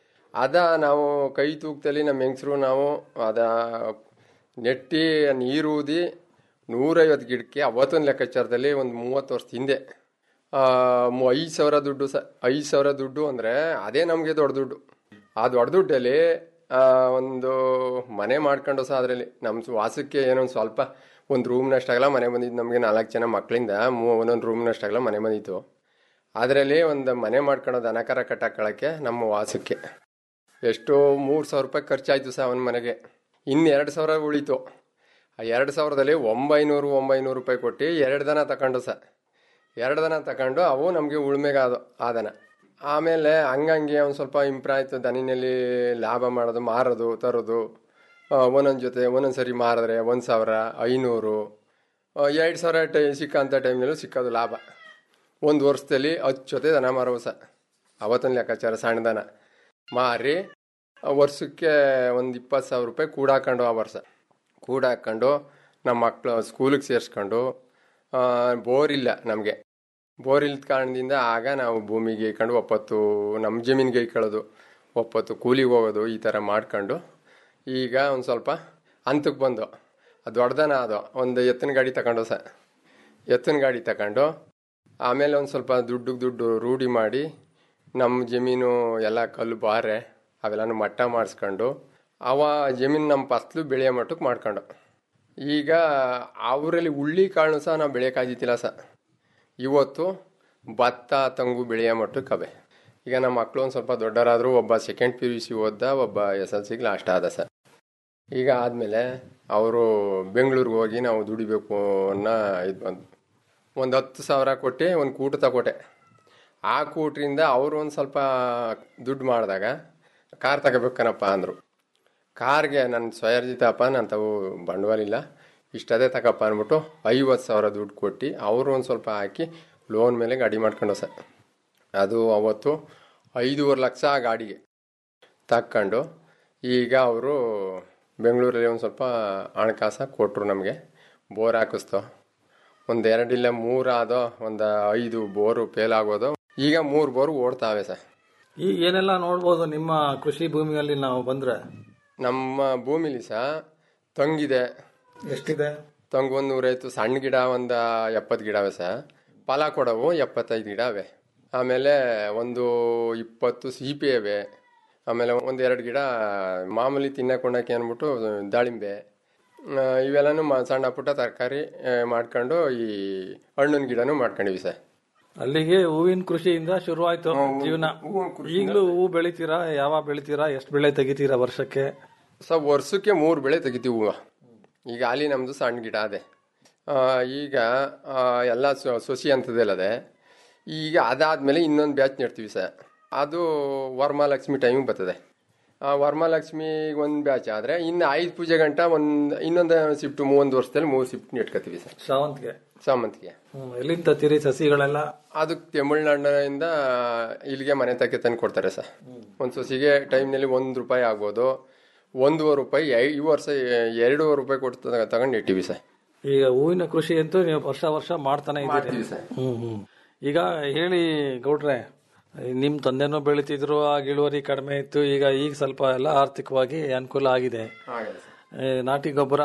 ಅದ ನಾವು ಕೈ ತೂಕದಲ್ಲಿ ನಮ್ಮ ಹೆಂಗಸರು ನಾವು ಅದ ನೆಟ್ಟಿ ನೀರು ಊದಿ ನೂರೈವತ್ತು ಗಿಡಕ್ಕೆ ಅವತ್ತೊಂದು ಲೆಕ್ಕಾಚಾರದಲ್ಲಿ ಒಂದು ಮೂವತ್ತು ವರ್ಷದ ಹಿಂದೆ ಐದು ಸಾವಿರ ದುಡ್ಡು ಸ ಐದು ಸಾವಿರ ದುಡ್ಡು ಅಂದರೆ ಅದೇ ನಮಗೆ ದೊಡ್ಡ ದುಡ್ಡು ಆ ದೊಡ್ಡ ದುಡ್ಡಲ್ಲಿ ಆ, ಒಂದು ಮನೆ ಮಾಡ್ಕೊಂಡು ಸಹ ಅದರಲ್ಲಿ ನಮ್ಮ ವಾಸಕ್ಕೆ ಏನೋ ಒಂದು ಸ್ವಲ್ಪ ಒಂದು ರೂಮ್ನಷ್ಟಾಗಲ್ಲ ಮನೆ ಬಂದಿದ್ದು ನಮಗೆ ನಾಲ್ಕು ಜನ ಮಕ್ಕಳಿಂದ ಮೂ ಒಂದೊಂದು ರೂಮ್ನಷ್ಟಾಗಲ್ಲ ಮನೆ ಬಂದಿತ್ತು ಅದರಲ್ಲಿ ಒಂದು ಮನೆ ಮಾಡ್ಕೊಂಡು ದನಕರ ಕಟ್ಟಾಕೊಳ್ಳೋಕ್ಕೆ ನಮ್ಮ ವಾಸಕ್ಕೆ ಎಷ್ಟೋ ಮೂರು ಸಾವಿರ ರೂಪಾಯಿ ಖರ್ಚಾಯಿತು ಸಹ ಅವನ ಮನೆಗೆ ಇನ್ನು ಎರಡು ಸಾವಿರ ಉಳೀತು ಆ ಎರಡು ಸಾವಿರದಲ್ಲಿ ಒಂಬೈನೂರು ಒಂಬೈನೂರು ರೂಪಾಯಿ ಕೊಟ್ಟು ಎರಡು ದನ ತಗೊಂಡು ಸಹ ಎರಡು ದನ ತಗೊಂಡು ಅವು ನಮಗೆ ಉಳ್ಮೆಗೆ ಆದ ಆದನ ಆಮೇಲೆ ಹಂಗಂಗೆ ಒಂದು ಸ್ವಲ್ಪ ಇಂಪ್ರೂವ್ ಆಯಿತು ದನಿನಲ್ಲಿ ಲಾಭ ಮಾಡೋದು ಮಾರೋದು ತರೋದು ಒಂದೊಂದು ಜೊತೆ ಒಂದೊಂದು ಸರಿ ಮಾರಿದ್ರೆ ಒಂದು ಸಾವಿರ ಐನೂರು ಎರಡು ಸಾವಿರ ಟೈ ಸಿಕ್ಕಂಥ ಟೈಮ್ನಲ್ಲೂ ಸಿಕ್ಕೋದು ಲಾಭ ಒಂದು ವರ್ಷದಲ್ಲಿ ಹತ್ತು ಜೊತೆ ದನ ಮಾರುವ ಸಹ ಅವತ್ತಿನ ಲೆಕ್ಕಾಚಾರ ಸಣ್ಣ ದನ ಮಾರಿ ಆ ವರ್ಷಕ್ಕೆ ಒಂದು ಇಪ್ಪತ್ತು ಸಾವಿರ ರೂಪಾಯಿ ಕೂಡ ಹಾಕೊಂಡು ಆ ವರ್ಷ ಕೂಡ ಹಾಕ್ಕೊಂಡು ನಮ್ಮ ಮಕ್ಕಳು ಸ್ಕೂಲಿಗೆ ಸೇರಿಸ್ಕೊಂಡು ಬೋರ್ ಇಲ್ಲ ನಮಗೆ ಬೋರ್ ಇಲ್ಲದ ಕಾರಣದಿಂದ ಆಗ ನಾವು ಭೂಮಿಗೆ ಗೈಕೊಂಡು ಒಪ್ಪತ್ತು ನಮ್ಮ ಜಮೀನಿಗೆ ಗೈಕೊಳ್ಳೋದು ಒಪ್ಪತ್ತು ಕೂಲಿಗೆ ಹೋಗೋದು ಈ ಥರ ಮಾಡ್ಕೊಂಡು ಈಗ ಒಂದು ಸ್ವಲ್ಪ ಹಂತಕ್ಕೆ ಬಂದು ಅದು ದೊಡ್ಡದನ ಅದು ಒಂದು ಎತ್ತಿನ ಗಾಡಿ ತಗೊಂಡು ಸಹ ಎತ್ತಿನ ಗಾಡಿ ತಗೊಂಡು ಆಮೇಲೆ ಒಂದು ಸ್ವಲ್ಪ ದುಡ್ಡಿಗೆ ದುಡ್ಡು ರೂಢಿ ಮಾಡಿ ನಮ್ಮ ಜಮೀನು ಎಲ್ಲ ಕಲ್ಲು ಬಾರೆ ಅವೆಲ್ಲನೂ ಮಟ್ಟ ಮಾಡಿಸ್ಕೊಂಡು ಅವ ಜಮೀನು ನಮ್ಮ ಫಸ್ಲು ಬೆಳೆಯೋ ಮಟ್ಟಕ್ಕೆ ಮಾಡ್ಕೊಂಡು ಈಗ ಅವರಲ್ಲಿ ಉಳ್ಳಿ ಕಾಳು ಸಹ ನಾವು ಬೆಳೆಯೋಕ್ಕಾಗಿತ್ತಿಲ್ಲ ಸಹ ಇವತ್ತು ಭತ್ತ ತಂಗು ಬೆಳೆಯೋ ಮಟ್ಟಕ್ಕೆ ಅವೆ ಈಗ ನಮ್ಮ ಮಕ್ಕಳು ಒಂದು ಸ್ವಲ್ಪ ದೊಡ್ಡರಾದರೂ ಒಬ್ಬ ಸೆಕೆಂಡ್ ಪಿ ಯು ಸಿ ಓದ್ದ ಒಬ್ಬ ಎಸ್ ಎಲ್ ಸಿಗೆ ಲಾಸ್ಟ್ ಆದ ಸರ್ ಈಗ ಆದಮೇಲೆ ಅವರು ಬೆಂಗಳೂರಿಗೆ ಹೋಗಿ ನಾವು ದುಡಿಬೇಕು ಅನ್ನೋ ಇದು ಬಂದು ಒಂದು ಹತ್ತು ಸಾವಿರ ಕೊಟ್ಟು ಒಂದು ಕೂಟ ತಗೊಟ್ಟೆ ಆ ಕೂಟ್ರಿಂದ ಅವರು ಒಂದು ಸ್ವಲ್ಪ ದುಡ್ಡು ಮಾಡಿದಾಗ ಕಾರ್ ತಗೋಬೇಕನಪ್ಪ ಅಂದರು ಕಾರ್ಗೆ ನನ್ನ ಸ್ವಯರ್ಜಿತಪ್ಪ ನಾನು ತಾವು ಬಂಡವಾಳ ಇಲ್ಲ ಇಷ್ಟದೇ ತಗಪ್ಪ ಅಂದ್ಬಿಟ್ಟು ಐವತ್ತು ಸಾವಿರ ದುಡ್ಡು ಕೊಟ್ಟು ಅವರು ಒಂದು ಸ್ವಲ್ಪ ಹಾಕಿ ಲೋನ್ ಮೇಲೆ ಗಾಡಿ ಮಾಡ್ಕೊಂಡು ಸರ್ ಅದು ಅವತ್ತು ಐದೂವರೆ ಲಕ್ಷ ಆ ಗಾಡಿಗೆ ತಕ್ಕೊಂಡು ಈಗ ಅವರು ಬೆಂಗಳೂರಲ್ಲಿ ಒಂದು ಸ್ವಲ್ಪ ಹಣಕಾಸ ಕೊಟ್ಟರು ನಮಗೆ ಬೋರ್ ಹಾಕಿಸ್ತೋ ಒಂದು ಎರಡಿಲ್ಲ ಮೂರು ಆದೋ ಒಂದು ಐದು ಬೋರು ಫೇಲ್ ಆಗೋದು ಈಗ ಮೂರು ಬೋರು ಓಡ್ತಾವೆ ಸರ್ ಈಗ ಏನೆಲ್ಲ ನೋಡ್ಬೋದು ನಿಮ್ಮ ಕೃಷಿ ಭೂಮಿಯಲ್ಲಿ ನಾವು ಬಂದ್ರೆ ನಮ್ಮ ಭೂಮಿಲಿ ಸಹ ತಂಗಿದೆ ಎಷ್ಟಿದೆ ತಂಗು ಒಂದು ನೂರೈವತ್ತು ಸಣ್ಣ ಗಿಡ ಒಂದು ಎಪ್ಪತ್ತು ಗಿಡವೆ ಸಹ ಫಲ ಕೊಡವು ಎಪ್ಪತ್ತೈದು ಗಿಡ ಅವೆ ಆಮೇಲೆ ಒಂದು ಇಪ್ಪತ್ತು ಸೀಪೆ ಅವೆ ಆಮೇಲೆ ಒಂದು ಎರಡು ಗಿಡ ಮಾಮೂಲಿ ತಿನ್ನಕೊಂಡಕ್ಕೆ ಅಂದ್ಬಿಟ್ಟು ದಾಳಿಂಬೆ ಆ, ಇವೆಲ್ಲನೂ ಮ ಸಣ್ಣ ಪುಟ್ಟ ತರಕಾರಿ ಮಾಡ್ಕೊಂಡು ಈ ಹಣ್ಣಿನ ಗಿಡನೂ ಮಾಡ್ಕೊಂಡಿವಿ ಸರ್ ಅಲ್ಲಿಗೆ ಹೂವಿನ ಕೃಷಿಯಿಂದ ಶುರುವಾಯ್ತು ಜೀವನ ಈಗಲೂ ಹೂ ಬೆಳಿತೀರಾ ಯಾವಾಗ ಬೆಳಿತೀರಾ ಎಷ್ಟು ಬೆಳೆ ತೆಗಿತೀರಾ ವರ್ಷಕ್ಕೆ ಸೊ ವರ್ಷಕ್ಕೆ ಮೂರು ಬೆಳೆ ತೆಗಿತೀವಿ ಹೂವು ಈಗ ಅಲ್ಲಿ ನಮ್ಮದು ಸಣ್ಣ ಗಿಡ ಅದೇ ಆ, ಈಗ ಆ, ಎಲ್ಲ ಸೊ- ಸೊಸಿ ಅಂತದಲ್ಲದೆ ಈಗ ಅದಾದಮೇಲೆ ಇನ್ನೊಂದು ಬ್ಯಾಚ್ ನೆಡ್ತೀವಿ ಸರ್ ಅದು ವರಮಹಾಲಕ್ಷ್ಮಿ ಟೈಮಿಗೆ ಬರ್ತದೆ ಆ ವರಮಹಾಲಕ್ಷ್ಮಿಗೆ ಒಂದು ಬ್ಯಾಚ್ ಆದರೆ ಇನ್ನು ಐದು ಪೂಜೆ ಗಂಟ ಒಂದು ಇನ್ನೊಂದು ಶಿಫ್ಟ್ ಮೂವೊಂದು ವರ್ಷದಲ್ಲಿ ಮೂರು ಶಿಫ್ಟ್ ನೆಟ್ಕೋತೀವಿ ಸರ್ ಶಾವಂತಿಗೆ ಸಾಮಂತಿಗೆ ಹ್ಮ್, ಎಲ್ಲಿಂದ ತತ್ತೀರಿ ಸಸಿಗಳೆಲ್ಲ ಅದು ತಮಿಳ್ನಾಡಿನಿಂದ ಇಲ್ಲಿಗೆ ಮನೆ ತಕ್ಕೆ ತಂದು ಕೊಡ್ತಾರೆ ಸರ್ ಒಂದು ಸೊಸಿಗೆ ಟೈಮ್ನಲ್ಲಿ ಒಂದು ರೂಪಾಯಿ ಆಗ್ಬೋದು ಒಂದೂವರೆ ರೂಪಾಯಿ ಐ- ಈ ವರ್ಷ ಎರಡೂವರೆ ರೂಪಾಯಿ ಕೊಟ್ಟು ತಗೊಂಡು ಇಟ್ಟಿವಿ ಸರ್ ಈಗ ಹೂವಿನ ಕೃಷಿ ಅಂತೂ ನೀವು ವರ್ಷ ವರ್ಷ ಮಾಡ್ತಾನೆ ಇದ್ದೀರಿ ಮಾಡ್ತೀವಿ ಸರ್. ಹ್ಮ್ ಹ್ಮ್ ಈಗ ಹೇಳಿ ಗೌಡ್ರೆ ನಿಮ್ ತಂದೆನೂ ಬೆಳಿತಿದ್ರು ಆಗ ಇಳುವರಿ ಕಡಿಮೆ ಇತ್ತು ಈಗ ಈಗ ಸ್ವಲ್ಪ ಎಲ್ಲ ಆರ್ಥಿಕವಾಗಿ ಅನುಕೂಲ ಆಗಿದೆ ಹಾಗಿದೆ ಸರ್. ಏ, ನಾಟಿ ಗೊಬ್ಬರ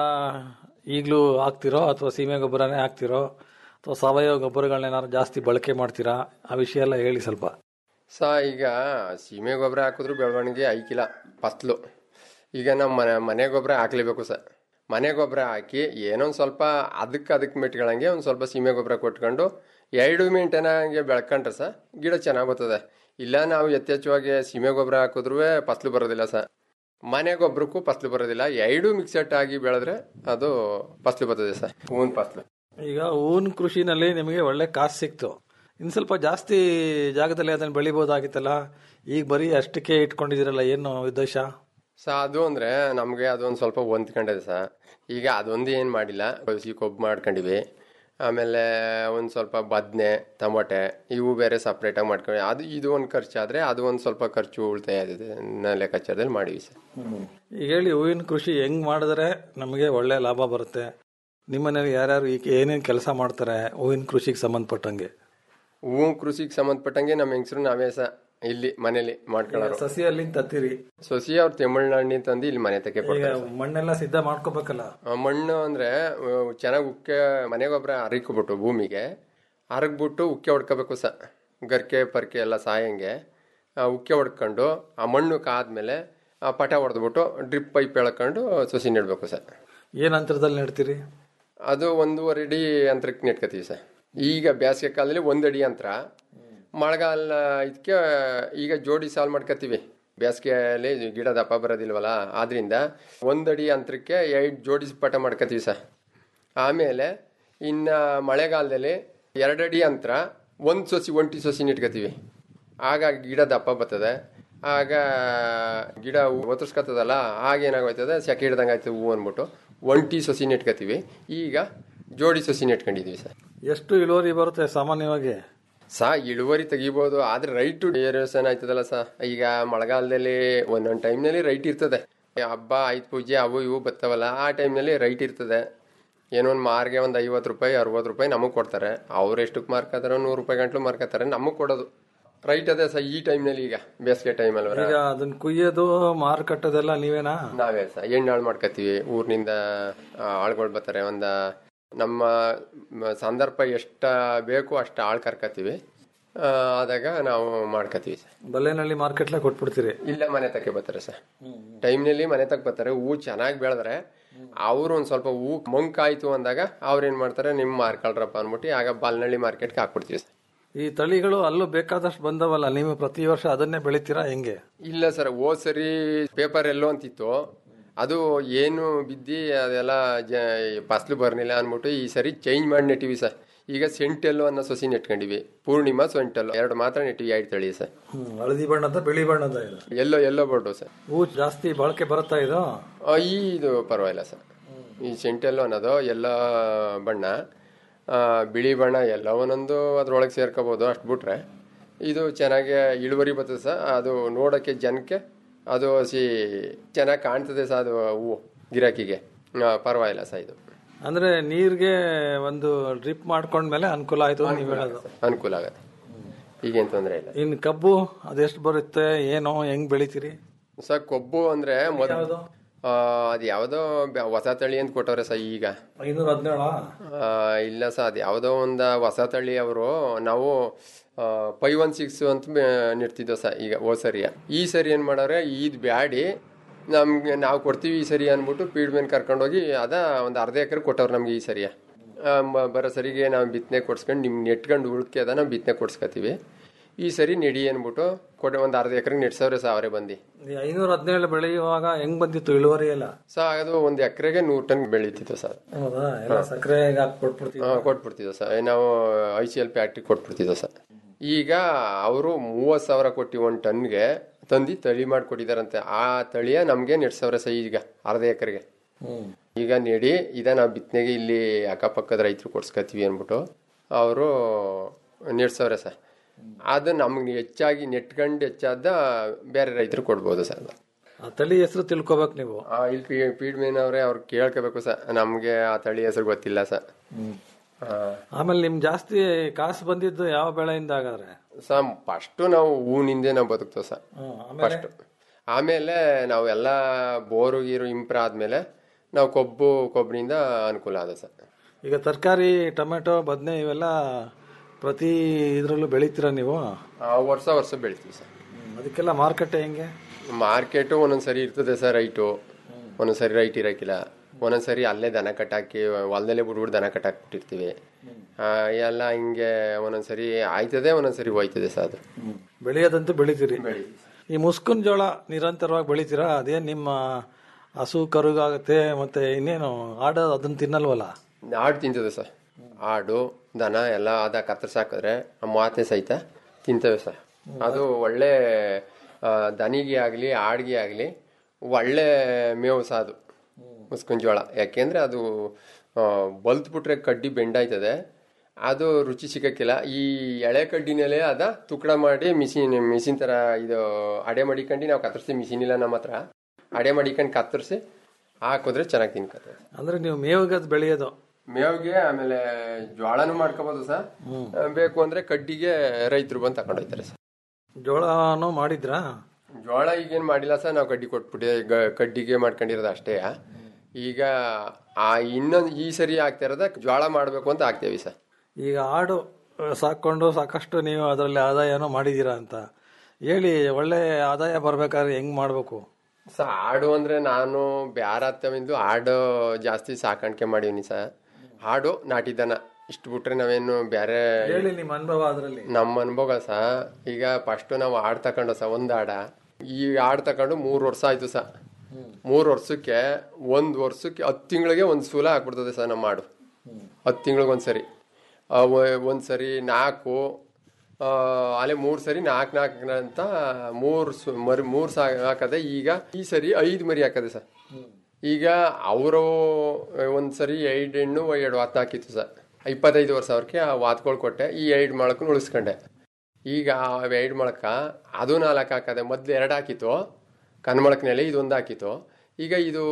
ಈಗಲೂ ಹಾಕ್ತಿರೋ ಅಥವಾ ಸೀಮೆ ಗೊಬ್ಬರನೇ ಹಾಕ್ತಿರೋ ಅಥವಾ ಸಾವಯವ ಗೊಬ್ಬರಗಳನ್ನೇನಾದ್ರು ಜಾಸ್ತಿ ಬಳಕೆ ಮಾಡ್ತೀರಾ ಆ ವಿಷಯ ಎಲ್ಲ ಹೇಳಿ ಸ್ವಲ್ಪ ಸ ಈಗ ಸೀಮೆ ಗೊಬ್ಬರ ಹಾಕಿದ್ರು ಬೆಳವಣಿಗೆ ಐಕಿಲ್ಲ ಫಸ್ಲು ಈಗ ನಮ್ಮ ಮನೆ ಮನೆ ಗೊಬ್ಬರ ಹಾಕ್ಲೇಬೇಕು ಸರ್ ಮನೆ ಗೊಬ್ಬರ ಹಾಕಿ ಏನೋ ಒಂದು ಸ್ವಲ್ಪ ಅದಕ್ಕೆ ಅದಕ್ಕೆ ಮೆಟ್ಗಳಂಗೆ ಒಂದು ಸ್ವಲ್ಪ ಸೀಮೆ ಗೊಬ್ಬರ ಕೊಟ್ಕೊಂಡು ಎರಡು ಮಿಂಟನಾಗೆ ಬೆಳ್ಕೊಂಡ್ರೆ ಸರ್ ಗಿಡ ಚೆನ್ನಾಗಿ ಬರ್ತದೆ ಇಲ್ಲ ನಾವು ಯಥೇಚ್ಛವಾಗಿ ಸೀಮೆ ಗೊಬ್ಬರ ಹಾಕಿದ್ರೂ ಫಸ್ಲು ಬರೋದಿಲ್ಲ ಸರ್ ಮನೆ ಗೊಬ್ಬರಕ್ಕೂ ಫಸ್ಲು ಬರೋದಿಲ್ಲ ಎರಡು ಮಿಕ್ಸೆಟ್ ಆಗಿ ಬೆಳೆದ್ರೆ ಅದು ಫಸ್ಲು ಬರ್ತದೆ ಸರ್ ಹೂವಿನ ಫಸ್ಲು ಈಗ ಹೂವಿನ ಕೃಷಿನಲ್ಲಿ ನಿಮಗೆ ಒಳ್ಳೆ ಕಾಸು ಸಿಕ್ತು ಇನ್ನು ಸ್ವಲ್ಪ ಜಾಸ್ತಿ ಜಾಗದಲ್ಲಿ ಅದನ್ನು ಬೆಳಿಬೋದಾಗಿತ್ತಲ್ಲ ಈಗ ಬರೀ ಅಷ್ಟಕ್ಕೆ ಇಟ್ಕೊಂಡಿದ್ದೀರಲ್ಲ ಏನು ಉದ್ದೇಶ ಸ ಅದು ಅಂದ್ರೆ ನಮಗೆ ಅದೊಂದು ಸ್ವಲ್ಪ ಹೊಂದ್ಕೊಂಡಿದೆ ಸರ್ ಈಗ ಅದೊಂದು ಏನು ಮಾಡಿಲ್ಲ ಬಸಿ ಕೊಬ್ಬು ಮಾಡ್ಕೊಂಡಿವಿ ಆಮೇಲೆ ಒಂದು ಸ್ವಲ್ಪ ಬದನೆ ಟೊಮೊಟೆ ಇವು ಬೇರೆ ಸಪ್ರೇಟಾಗಿ ಮಾಡ್ಕೊಂಡು ಅದು ಇದು ಒಂದು ಖರ್ಚಾದರೆ ಅದು ಒಂದು ಸ್ವಲ್ಪ ಖರ್ಚು ಉಳಿತಾಯ ಆಗಿದೆ ಅನ್ನೋ ಲೆಕ್ಕಾಚಾರದಲ್ಲಿ ಮಾಡಿವಿ ಸರ್ ಈಗ ಹೇಳಿ ಹೂವಿನ ಕೃಷಿ ಹೆಂಗ್ ಮಾಡಿದ್ರೆ ನಮಗೆ ಒಳ್ಳೆ ಲಾಭ ಬರುತ್ತೆ ನಿಮ್ಮನೇಲಿ ಯಾರ್ಯಾರು ಈಗ ಏನೇನು ಕೆಲಸ ಮಾಡ್ತಾರೆ ಹೂವಿನ ಕೃಷಿಗೆ ಸಂಬಂಧಪಟ್ಟಂಗೆ ಹೂವು ಕೃಷಿಗೆ ಸಂಬಂಧಪಟ್ಟಂಗೆ ನಮ್ಮ ಹೆಂಗಸರು ನಾವೇ ಸಹ ಇಲ್ಲಿ ಮನೇಲಿ ಮಾಡ್ಕೊಳ್ಳೋರು ಸಸಿಯಲ್ಲಿ ತತ್ತೀರಿ ಸೊಸಿ ಅವ್ರು ತಮಿಳ್ನಾಡಿನ ತಂದು ಇಲ್ಲಿ ಮನೆ ತಕ್ಕೆ ಈಗ ಕೊಡ್ತಾರೆ ಮಣ್ಣೆಲ್ಲ ಸಿದ್ಧ ಮಾಡ್ಕೋಬೇಕಲ್ಲ ಆ ಮಣ್ಣು ಅಂದ್ರೆ ಚೆನ್ನಾಗಿ ಉಕ್ಕೆ ಮನೆ ಗೊಬ್ಬರ ಹರಿಕೊಬಿಟ್ಟು ಭೂಮಿಗೆ ಹರಗ್ಬಿಟ್ಟು ಉಕ್ಕೆ ಹೊಡ್ಕೋಬೇಕು ಸ ಗರ್ಕೆ ಪರ್ಕೆ ಎಲ್ಲ ಸಾಯಂಗೆ ಆ ಉಕ್ಕೆ ಹೊಡ್ಕೊಂಡು ಆ ಮಣ್ಣು ಕಾದ್ಮೇಲೆ ಆ ಪಟ ಹೊಡೆದ್ಬಿಟ್ಟು ಡ್ರಿಪ್ ಪೈಪ್ ಎಳ್ಕೊಂಡು ಸಸಿ ನೆಡ್ಬೇಕು ಸರ್ ಏನ್ ಅಂತರದಲ್ಲಿ ನೆಡ್ತೀರಿ ಅದು ಒಂದೂವರೆ ಅಡಿ ಅಂತರಕ್ಕೆ ನೆಟ್ಕೋತೀವಿ ಸರ್ ಈಗ ಬೇಸಿಗೆ ಕಾಲದಲ್ಲಿ ಒಂದು ಅಡಿ ಅಂತರ ಮಳೆಗಾಲ ಇದಕ್ಕೆ ಈಗ ಜೋಡಿ ಸಾಲು ಮಾಡ್ಕೊತೀವಿ ಬೇಸಿಗೆಯಲ್ಲಿ ಗಿಡ ದಪ್ಪ ಬರೋದಿಲ್ವಲ್ಲ ಆದ್ರಿಂದ ಒಂದಡಿ ಅಂತರಕ್ಕೆ ಎರಡು ಜೋಡಿ ಪಟ ಮಾಡ್ಕೊತೀವಿ ಸರ್ ಆಮೇಲೆ ಇನ್ನು ಮಳೆಗಾಲದಲ್ಲಿ ಎರಡಡಿ ಅಂತರ ಒಂದು ಸೊಸಿ ಒಂಟಿ ಸೊಸಿನ ಇಟ್ಕೊತೀವಿ ಆಗ ಗಿಡ ದಪ್ಪ ಬರ್ತದೆ ಆಗ ಗಿಡ ಒತ್ತರಿಸ್ಕೊತದಲ್ಲ ಆಗ ಏನಾಗೋಯ್ತದೆ ಸೆಕೆ ಹಿಡ್ದಂಗೆ ಆಯ್ತದೆ ಹೂವು ಅಂದ್ಬಿಟ್ಟು ಒಂಟಿ ಸೊಸಿನ ಇಟ್ಕೊತೀವಿ ಈಗ ಜೋಡಿ ಸೊಸಿನ ಇಟ್ಕೊಂಡಿದ್ದೀವಿ ಸರ್ ಎಷ್ಟು ಇಳುವರಿ ಬರುತ್ತೆ ಸಾಮಾನ್ಯವಾಗಿ ಸಾ ಇಳುವರಿ ತೆಗಿಬೋದು ಆದ್ರೆ ರೈಟ್ ಏರಿಯೇಷನ್ ಆಯ್ತದಲ್ಲ ಸಾ ಈಗ ಮಳೆಗಾಲದಲ್ಲಿ ಒಂದೊಂದು ಟೈಮ್ನಲ್ಲಿ ರೈಟ್ ಇರ್ತದೆ ಹಬ್ಬ ಆಯ್ತು ಪೂಜೆ ಅವು ಇವು ಬರ್ತಾವಲ್ಲ ಆ ಟೈಮ್ನಲ್ಲಿ ರೈಟ್ ಇರ್ತದೆ ಏನೋ ಒಂದು ಮಾರ್ಗೆ ಒಂದು ಐವತ್ತು ರೂಪಾಯಿ ಅರವತ್ತು ರೂಪಾಯಿ ನಮಗೆ ಕೊಡ್ತಾರೆ ಅವ್ರು ಎಷ್ಟಕ್ಕೆ ಮಾರ್ಕೋತಾರೋ ನೂರು ರೂಪಾಯಿ ಗಂಟ್ಲು ಮಾರ್ಕೋತಾರೆ ನಮಗೆ ಕೊಡೋದು ರೈಟ್ ಅದೇ ಸರ್ ಈ ಟೈಮ್ನಲ್ಲಿ ಈಗ ಬೇಸಿಗೆ ಟೈಮ್ ಈಗ ಅಲ್ವ ಅದನ್ನ ಕುಯ್ಯೋದು ಮಾರುಕಟ್ಟೆದೆಲ್ಲ ನೀವೇನಾ ನಾವೇ ಸರ್ ಎಣ್ಣಾಳು ಮಾಡ್ಕೋತೀವಿ ಊರಿನಿಂದ ಆಳ್ಗಳು ಬರ್ತಾರೆ ಒಂದು ನಮ್ಮ ಮ- ಸಂದರ್ಭ ಎಷ್ಟು ಬೇಕು ಅಷ್ಟು ಆಳು ಕರ್ಕೋತೀವಿ ಆ, ಆದಾಗ ನಾವು ಮಾಡ್ಕೋತೀವಿ ಸರ್ ಬಲ್ಲೇನಹಳ್ಳಿ ಮಾರ್ಕೆಟ್ಲೆ ಕೊಟ್ಬಿಡ್ತೀರಿ ಇಲ್ಲ ಮನೆ ತಕ್ಕೆ ಬರ್ತಾರೆ ಸರ್ ಟೈಮ್ನಲ್ಲಿ ಮನೆ ತಕ್ಕ ಬರ್ತಾರೆ ಹೂ ಚೆನ್ನಾಗಿ ಬೆಳೆದ್ರೆ ಅವರು ಒಂದು ಸ್ವಲ್ಪ ಹೂ ಮಂಕಾಯ್ತು ಅಂದಾಗ ಅವ್ರು ಏನು ಮಾಡ್ತಾರೆ ನಿಮ್ಮ ಮಾರ್ಕೊಳ್ರಪ್ಪ ಅಂದ್ಬಿಟ್ಟು ಆಗ ಬಾಲ್ನಳ್ಳಿ ಮಾರ್ಕೆಟ್ಗೆ ಹಾಕ್ಬಿಡ್ತೀವಿ ಸರ್ ಈ ತಳಿಗಳು ಅಲ್ಲೂ ಬೇಕಾದಷ್ಟು ಬಂದವಲ್ಲ ನೀವು ಪ್ರತಿ ವರ್ಷ ಅದನ್ನೇ ಬೆಳಿತೀರಾ ಹೆಂಗೆ ಇಲ್ಲ ಸರ್ ಹೋದ್ ಸರಿ ಪೇಪರ್ ಎಲ್ಲೋ ಅಂತಿತ್ತು ಅದು ಏನು ಬಿದ್ದಿ ಅದೆಲ್ಲ ಜ ಫಸ್ಲು ಬರ್ನಿಲ್ಲ ಅಂದ್ಬಿಟ್ಟು ಈ ಸರಿ ಚೇಂಜ್ ಮಾಡಿ ನೆಟ್ಟಿವಿ ಸರ್ ಈಗ ಸೆಂಟೆಲ್ಲೋ ಅನ್ನೋ ಸೊಸಿ ನೆಟ್ಕೊಂಡಿವಿ ಪೂರ್ಣಿಮಾ ಸೊಂಟೆಲ್ಲೋ ಎರಡು ಮಾತ್ರ ನೆಟ್ಟಿವಿ ಎರಡು ತಳಿ ಸರ್ ಹ್ಮ್, ಹಳದಿ ಬಣ್ಣದ ಬಿಳಿ ಬಣ್ಣದ ಇದು ಎಲ್ಲೋ ಎಲ್ಲೋ ಬೋರ್ಡು ಸರ್ ಹೂ ಜಾಸ್ತಿ ಬಳಕೆ ಬರುತ್ತಾ ಇದು ಆ, ಈ ಇದು ಪರವಾಗಿಲ್ಲ ಸರ್ ಈ ಸೆಂಟೆಲ್ಲೋ ಅನ್ನೋದು ಎಲ್ಲ ಬಣ್ಣ ಆ, ಬಿಳಿ ಬಣ್ಣ ಎಲ್ಲ ಒಂದೊಂದು ಅದ್ರೊಳಗೆ ಸೇರ್ಕೋಬೋದು ಅಷ್ಟು ಬಿಟ್ರೆ ಇದು ಚೆನ್ನಾಗಿ ಇಳುವರಿ ಬರ್ತದೆ ಸರ್ ಅದು ನೋಡೋಕ್ಕೆ ಜನಕ್ಕೆ ಅದು ಸಿ ಚೆನ್ನಾಗಿ ಕಾಣ್ತದೆ ಸರ್ ಅದು ಹೂವು ಗಿರಾಕಿಗೆ ಆ, ಪರವಾಗಿಲ್ಲ ಸರ್ ಇದು ಅಂದ್ರೆ ನೀರ್ಗೆ ಒಂದು ಡ್ರಿಪ್ ಮಾಡ್ಕೊಂಡ್ಮೇಲೆ ಅನುಕೂಲ ಆಯ್ತು ಅಂತ ನೀವು ಹೇಳೋದು ಅನುಕೂಲ ಆಗತ್ತೆ ಈಗೇನು ತೊಂದರೆ ಇಲ್ಲ ಇನ್ ಕಬ್ಬು ಅದೆಷ್ಟು ಬರುತ್ತೆ ಏನೋ ಹೆಂಗ್ ಬೆಳಿತೀರಿ ಸರ್ ಕೊಬ್ಬು ಅಂದ್ರೆ ಮೊದ ಅದು ಯಾವುದೋ ಬ್ಯಾ- ಹೊಸ ತಳಿ ಅಂತ ಕೊಟ್ಟವ್ರೆ ಸರ್ ಈಗ ಐನೂರ ಹದಿನೇಳ ಆ, ಇಲ್ಲ ಸರ್ ಅದು ಯಾವುದೋ ಒಂದು ಹೊಸ ತಳಿ ಅವರು ನಾವು ಫೈವ್ ಒನ್ ಸಿಕ್ಸ್ ಅಂತ ಬೆ- ನಿಡ್ತಿದ್ದೋ ಸರ್ ಈಗ ಓ ಸರಿಯ ಈ ಸರಿ ಏನು ಮಾಡವ್ರೆ ಇದು ಬ್ಯಾಡಿ ನಮ್ಗೆ ನಾವು ಕೊಡ್ತೀವಿ ಈ ಸರಿ ಅಂದ್ಬಿಟ್ಟು ಪೀಡ್ ಮೇಲೆ ಕರ್ಕೊಂಡೋಗಿ ಅದ ಒಂದು ಅರ್ಧ ಎಕರೆ ಕೊಟ್ಟವ್ರು ನಮ್ಗೆ ಈ ಸರಿಯ ಆ, ಮ- ಬರೋ ಸರಿಗೆ ನಾವು ಬಿತ್ತನೆ ಕೊಡ್ಸ್ಕೊಂಡು ನಿಮ್ಗೆ ನೆಟ್ಕೊಂಡು ಉಳ್ಕೆ ಅದ ನಾವು ಬಿತ್ತನೆ ಕೊಡ್ಸ್ಕೊತೀವಿ ಈ ಸರಿ ನೆಡಿ ಅಂದ್ಬಿಟ್ಟು ಕೊಡ ಒಂದು ಅರ್ಧ ಎಕರೆಗೆ ನೆಡ್ಸವ್ರೆ ಸರ್ ಅವರೇ ಬಂದು ಈ ಐನೂರ ಹದಿನೇಳು ಬೆಳೆಯುವಾಗ ಹೆಂಗ್ ಬಂದಿತ್ತು ಇಳುವರಿ ಎಲ್ಲ ಸರ್ ಅದು ಒಂದು ಎಕರೆಗೆ ನೂರು ಟನ್ ಬೆಳೀತಿತ್ತು ಸರ್ ಹೌದಾ ಎಲ್ಲ ಸಕ್ಕರೆ ಹಾಕಿ ಕೊಟ್ಬಿಡ್ತೀವಿ ಹಾ, ಕೊಟ್ಬಿಡ್ತಿದ್ದೋ ಸರ್ ನಾವು ಐ ಸಿ ಎಲ್ ಫ್ಯಾಕ್ಟ್ರಿ ಕೊಟ್ಬಿಡ್ತಿದ್ದೋ ಸರ್ ಈಗ ಅವರು ಮೂವತ್ತು ಸಾವಿರ ಕೊಟ್ಟು ಒಂದು ಟನ್ಗೆ ತಂದು ತಳಿ ಮಾಡಿಕೊಟ್ಟಿದ್ದಾರಂತೆ ಆ ತಳಿಯ ನಮಗೆ ನೆಟ್ ಸಾವಿರ ಸಹ ಈಗ ಅರ್ಧ ಎಕರೆಗೆ ಹ್ಮ್ ಈಗ ನೆಡಿ ಇದ ನಾವು ಬಿತ್ತನೆಗೆ ಇಲ್ಲಿ ಅಕ್ಕಪಕ್ಕದ ರೈತರು ಕೊಡ್ಸ್ಕೊತೀವಿ ಅಂದ್ಬಿಟ್ಟು ಅವರು ನೆಡ್ಸವ್ರೆ ಸರ್ ಅದು ನಮ್ಗೆ ಹೆಚ್ಚಾಗಿ ನೆಟ್ಕೊಂಡು ಹೆಚ್ಚಾದ ಬೇರೆ ರೈತರು ಕೊಡ್ಬೋದು ಸರ್ ಅದು ಆ ತಳಿ ಹೆಸರು ತಿಳ್ಕೊಬೇಕು ನೀವು ಆ, ಇಲ್ಲಿ ಪಿ ಪೀಡ್ ಮೇನ್ ಅವರೇ ಅವ್ರು ಕೇಳ್ಕೋಬೇಕು ಸರ್ ನಮಗೆ ಆ ತಳಿ ಹೆಸರು ಗೊತ್ತಿಲ್ಲ ಸರ್ ಆಮೇಲೆ ನಿಮ್ ಜಾಸ್ತಿ ಕಾಸು ಬಂದಿದ್ದು ಯಾವ ಬೆಳೆಯಿಂದ ಹಾಗಾದ್ರೆ ಸರ್ ಫಸ್ಟು ನಾವು ಹೂವಿನಿಂದೆ ನಾವು ಬದುಕ್ತೇವೆ ಸರ್ ಹ್ಮ್, ಆಮೇಲೆ? ಫಸ್ಟ್ ಆಮೇಲೆ ನಾವೆಲ್ಲ ಬೋರು ಗೀರು ಇಂಪ್ರೂವ್ ಆದ್ಮೇಲೆ ನಾವು ಕೊಬ್ಬು ಕೊಬ್ಬಿನಿಂದ ಅನುಕೂಲ ಆದ ಸರ್ ಈಗ ತರಕಾರಿ ಟೊಮೆಟೊ ಬದನೆ ಇವೆಲ್ಲ ಪ್ರತಿ ಇದ್ರಲ್ಲೂ ಬೆಳಿತೀರಾ ನೀವು ಆ, ವರ್ಷ ವರ್ಷ ಬೆಳಿತೀವಿ ಸರ್ ಅದಕ್ಕೆಲ್ಲ ಮಾರುಕಟ್ಟೆ ಹೆಂಗೆ ಮಾರ್ಕೆಟು ಒಂದೊಂದು ಸರಿ ಇರ್ತದೆ ಸರ್ ರೈಟು ಒಂದೊಂದು ಸರಿ ರೈಟ್ ಇರೋಕ್ಕಿಲ್ಲ ಒಂದೊಂದು ಸರಿ ಅಲ್ಲೇ ದನ ಕಟ್ಟಾಕಿ ಹೊಲದಲ್ಲೇ ಬಿಟ್ಬಿಟ್ಟು ದನ ಕಟ್ಟಾಕ್ಬಿಟ್ಟಿರ್ತೀವಿ ಆ, ಎಲ್ಲ ಹಿಂಗೆ ಒಂದೊಂದು ಸರಿ ಆಯ್ತದೆ ಒಂದೊಂದು ಸರಿ ಹೋಯ್ತದೆ ಸರ್ ಅದು ಬೆಳೆಯೋದಂತೂ ಬೆಳಿತೀರಿ ಈ ಮುಸ್ಕುನ್ ಜೋಳ ನಿರಂತರವಾಗಿ ಬೆಳಿತೀರಾ ಅದೇನ್ ನಿಮ್ಮ ಹಸು ಕರುಗಾಗುತ್ತೆ ಮತ್ತೆ ಇನ್ನೇನು ಆಡ ಅದನ್ನ ತಿನ್ನಲ್ವಲ್ಲ ಆಡು ತಿಂತದೆ ಸರ್ ಆಡು ದನ ಎಲ್ಲ ಅದ ಕತ್ತರಿಸಿ ಹಾಕಿದ್ರೆ ಮಾತೆ ಸಹಿತ ತಿಂತವೆ ಸರ್ ಅದು ಒಳ್ಳೆ ಆ, ದನಿಗೆ ಆಗಲಿ ಆಡಿಗೆ ಆಗಲಿ ಒಳ್ಳೆ ಮೇವು ಸಹ ಅದು ಮುಸ್ಕಿನ ಜೋಳ ಯಾಕೆಂದ್ರೆ ಅದು ಬಲ್ತ್ಬಿಟ್ರೆ ಕಡ್ಡಿ ಬೆಂಡಾಯ್ತದೆ ಅದು ರುಚಿ ಸಿಗಕ್ಕಿಲ್ಲ ಈ ಎಳೆ ಕಡ್ಡಿನಲ್ಲೇ ಅದ ತುಕಡ ಮಾಡಿ ಮಿಷಿನ್ ಮಿಷಿನ್ ಥರ ಇದು ಅಡೆ ಮಡಿಕೊಂಡು ನಾವು ಕತ್ತರಿಸಿ ಮಿಷಿನ್ ಇಲ್ಲ ನಮ್ಮ ಹತ್ರ ಅಡೆ ಮಡಿಕೊಂಡು ಕತ್ತರಿಸಿ ಹಾಕಿದ್ರೆ ಚೆನ್ನಾಗಿ ತಿನ್ಕತ್ತೆ ಅಂದ್ರೆ ನೀವು ಮೇವಿಗೆ ಅದು ಬೆಳೆಯೋದು ಮೇವಿಗೆ ಆಮೇಲೆ ಜೋಳನೂ ಮಾಡ್ಕೋಬಹುದು ಸರ್ ಬೇಕು ಅಂದ್ರೆ ಕಡ್ಡಿಗೆ ರೈತರು ಬಂದು ತಗೊಂಡು ಹೋಗ್ತಾರೆ ಸರ್ ಜೋಳನೂ ಮಾಡಿದ್ರಾ ಜೋಳ ಈಗೇನು ಮಾಡಿಲ್ಲ ಸರ್ ನಾವು ಕಡ್ಡಿ ಕೊಟ್ಬಿಟ್ಟು ಗ- ಕಡ್ಡಿಗೆ ಮಾಡ್ಕೊಂಡಿರೋದು ಅಷ್ಟೇ ಈಗ ಆ ಇನ್ನೊಂದು ಈ ಸರಿ ಆಗ್ತಾ ಇರೋದ ಜೋಳ ಮಾಡಬೇಕು ಅಂತ ಆಗ್ತೇವಿ ಸರ್ ಈಗ ಆಡು ಆ, ಸಾಕೊಂಡು ಸಾಕಷ್ಟು ನೀವು ಅದರಲ್ಲಿ ಆದಾಯನೂ ಮಾಡಿದ್ದೀರಾ ಅಂತ ಹೇಳಿ ಒಳ್ಳೆ ಆದಾಯ ಬರ್ಬೇಕಾದ್ರೆ ಹೆಂಗ್ ಮಾಡ್ಬೇಕು ಸ ಆಡು ಅಂದ್ರೆ ನಾನು ಬ್ಯಾರ ಹತ್ತವಿಂದು ಆಡು ಜಾಸ್ತಿ ಸಾಕಾಣಿಕೆ ಮಾಡೀನಿ ಸರ್ ಆಡು ನಾಟಿ ದನ ಇಷ್ಟು ಬಿಟ್ರೆ ನಾವೇನು ಬೇರೆ ಹೇಳಿ ನಿಮ್ಮ ಅನುಭವ ಅದರಲ್ಲಿ ನಮ್ಮ ಅನುಭವ ಸಹ ಈಗ ಫಸ್ಟ್ ನಾವು ಹಾಡ್ ತಗೊಂಡು ಸಹ ಒಂದು ಹಾಡ ಈ ಹಾಡ್ ತಗೊಂಡು ಮೂರು ವರ್ಷ ಆಯ್ತು ಸಹ ಮೂರು ವರ್ಷಕ್ಕೆ ಒಂದು ವರ್ಷಕ್ಕೆ ಹತ್ತು ತಿಂಗಳಿಗೆ ಒಂದು ಸೂಲ ಹಾಕ್ಬಿಡ್ತದೆ ಸರ್ ನಮ್ಮ ಹಾಡು ಹತ್ತು ತಿಂಗಳಿಗೆ ಒಂದ್ಸರಿ ಆ, ಒ- ಒಂದ್ಸರಿ ನಾಲ್ಕು ಆ, ಅಲ್ಲೇ ಮೂರು ಸರಿ ನಾಲ್ಕು ನಾಲ್ಕು ಅಂತ ಮೂರು ಸು ಮರಿ ಮೂರು ಸಾ ಹಾಕದೆ ಈಗ ಈ ಸರಿ ಐದು ಮರಿ ಹಾಕದೆ ಸರ್ ಈಗ ಅವರು ಒಂದ್ಸರಿ ಎರಡು ಹೆಣ್ಣು ಎರಡು ವಾತ ಹಾಕಿತ್ತು ಸರ್ ಇಪ್ಪತ್ತೈದು ವರ್ಷ ಅವ್ರಿಗೆ ಆ ವಾತ್ಗಳು ಕೊಟ್ಟೆ ಈ ಎರಡು ಮೊಳಕನ್ನು ಉಳಿಸ್ಕೊಂಡೆ ಈಗ ಆ ಎರಡು ಮೊಳಕ ಅದು ನಾಲ್ಕು ಹಾಕದೆ ಮೊದಲು ಎರಡು ಹಾಕಿತ್ತು ಕನ್ಮಳಕ್ನಲ್ಲಿ ಇದೊಂದು ಹಾಕಿತ್ತು ಈಗ ಇದು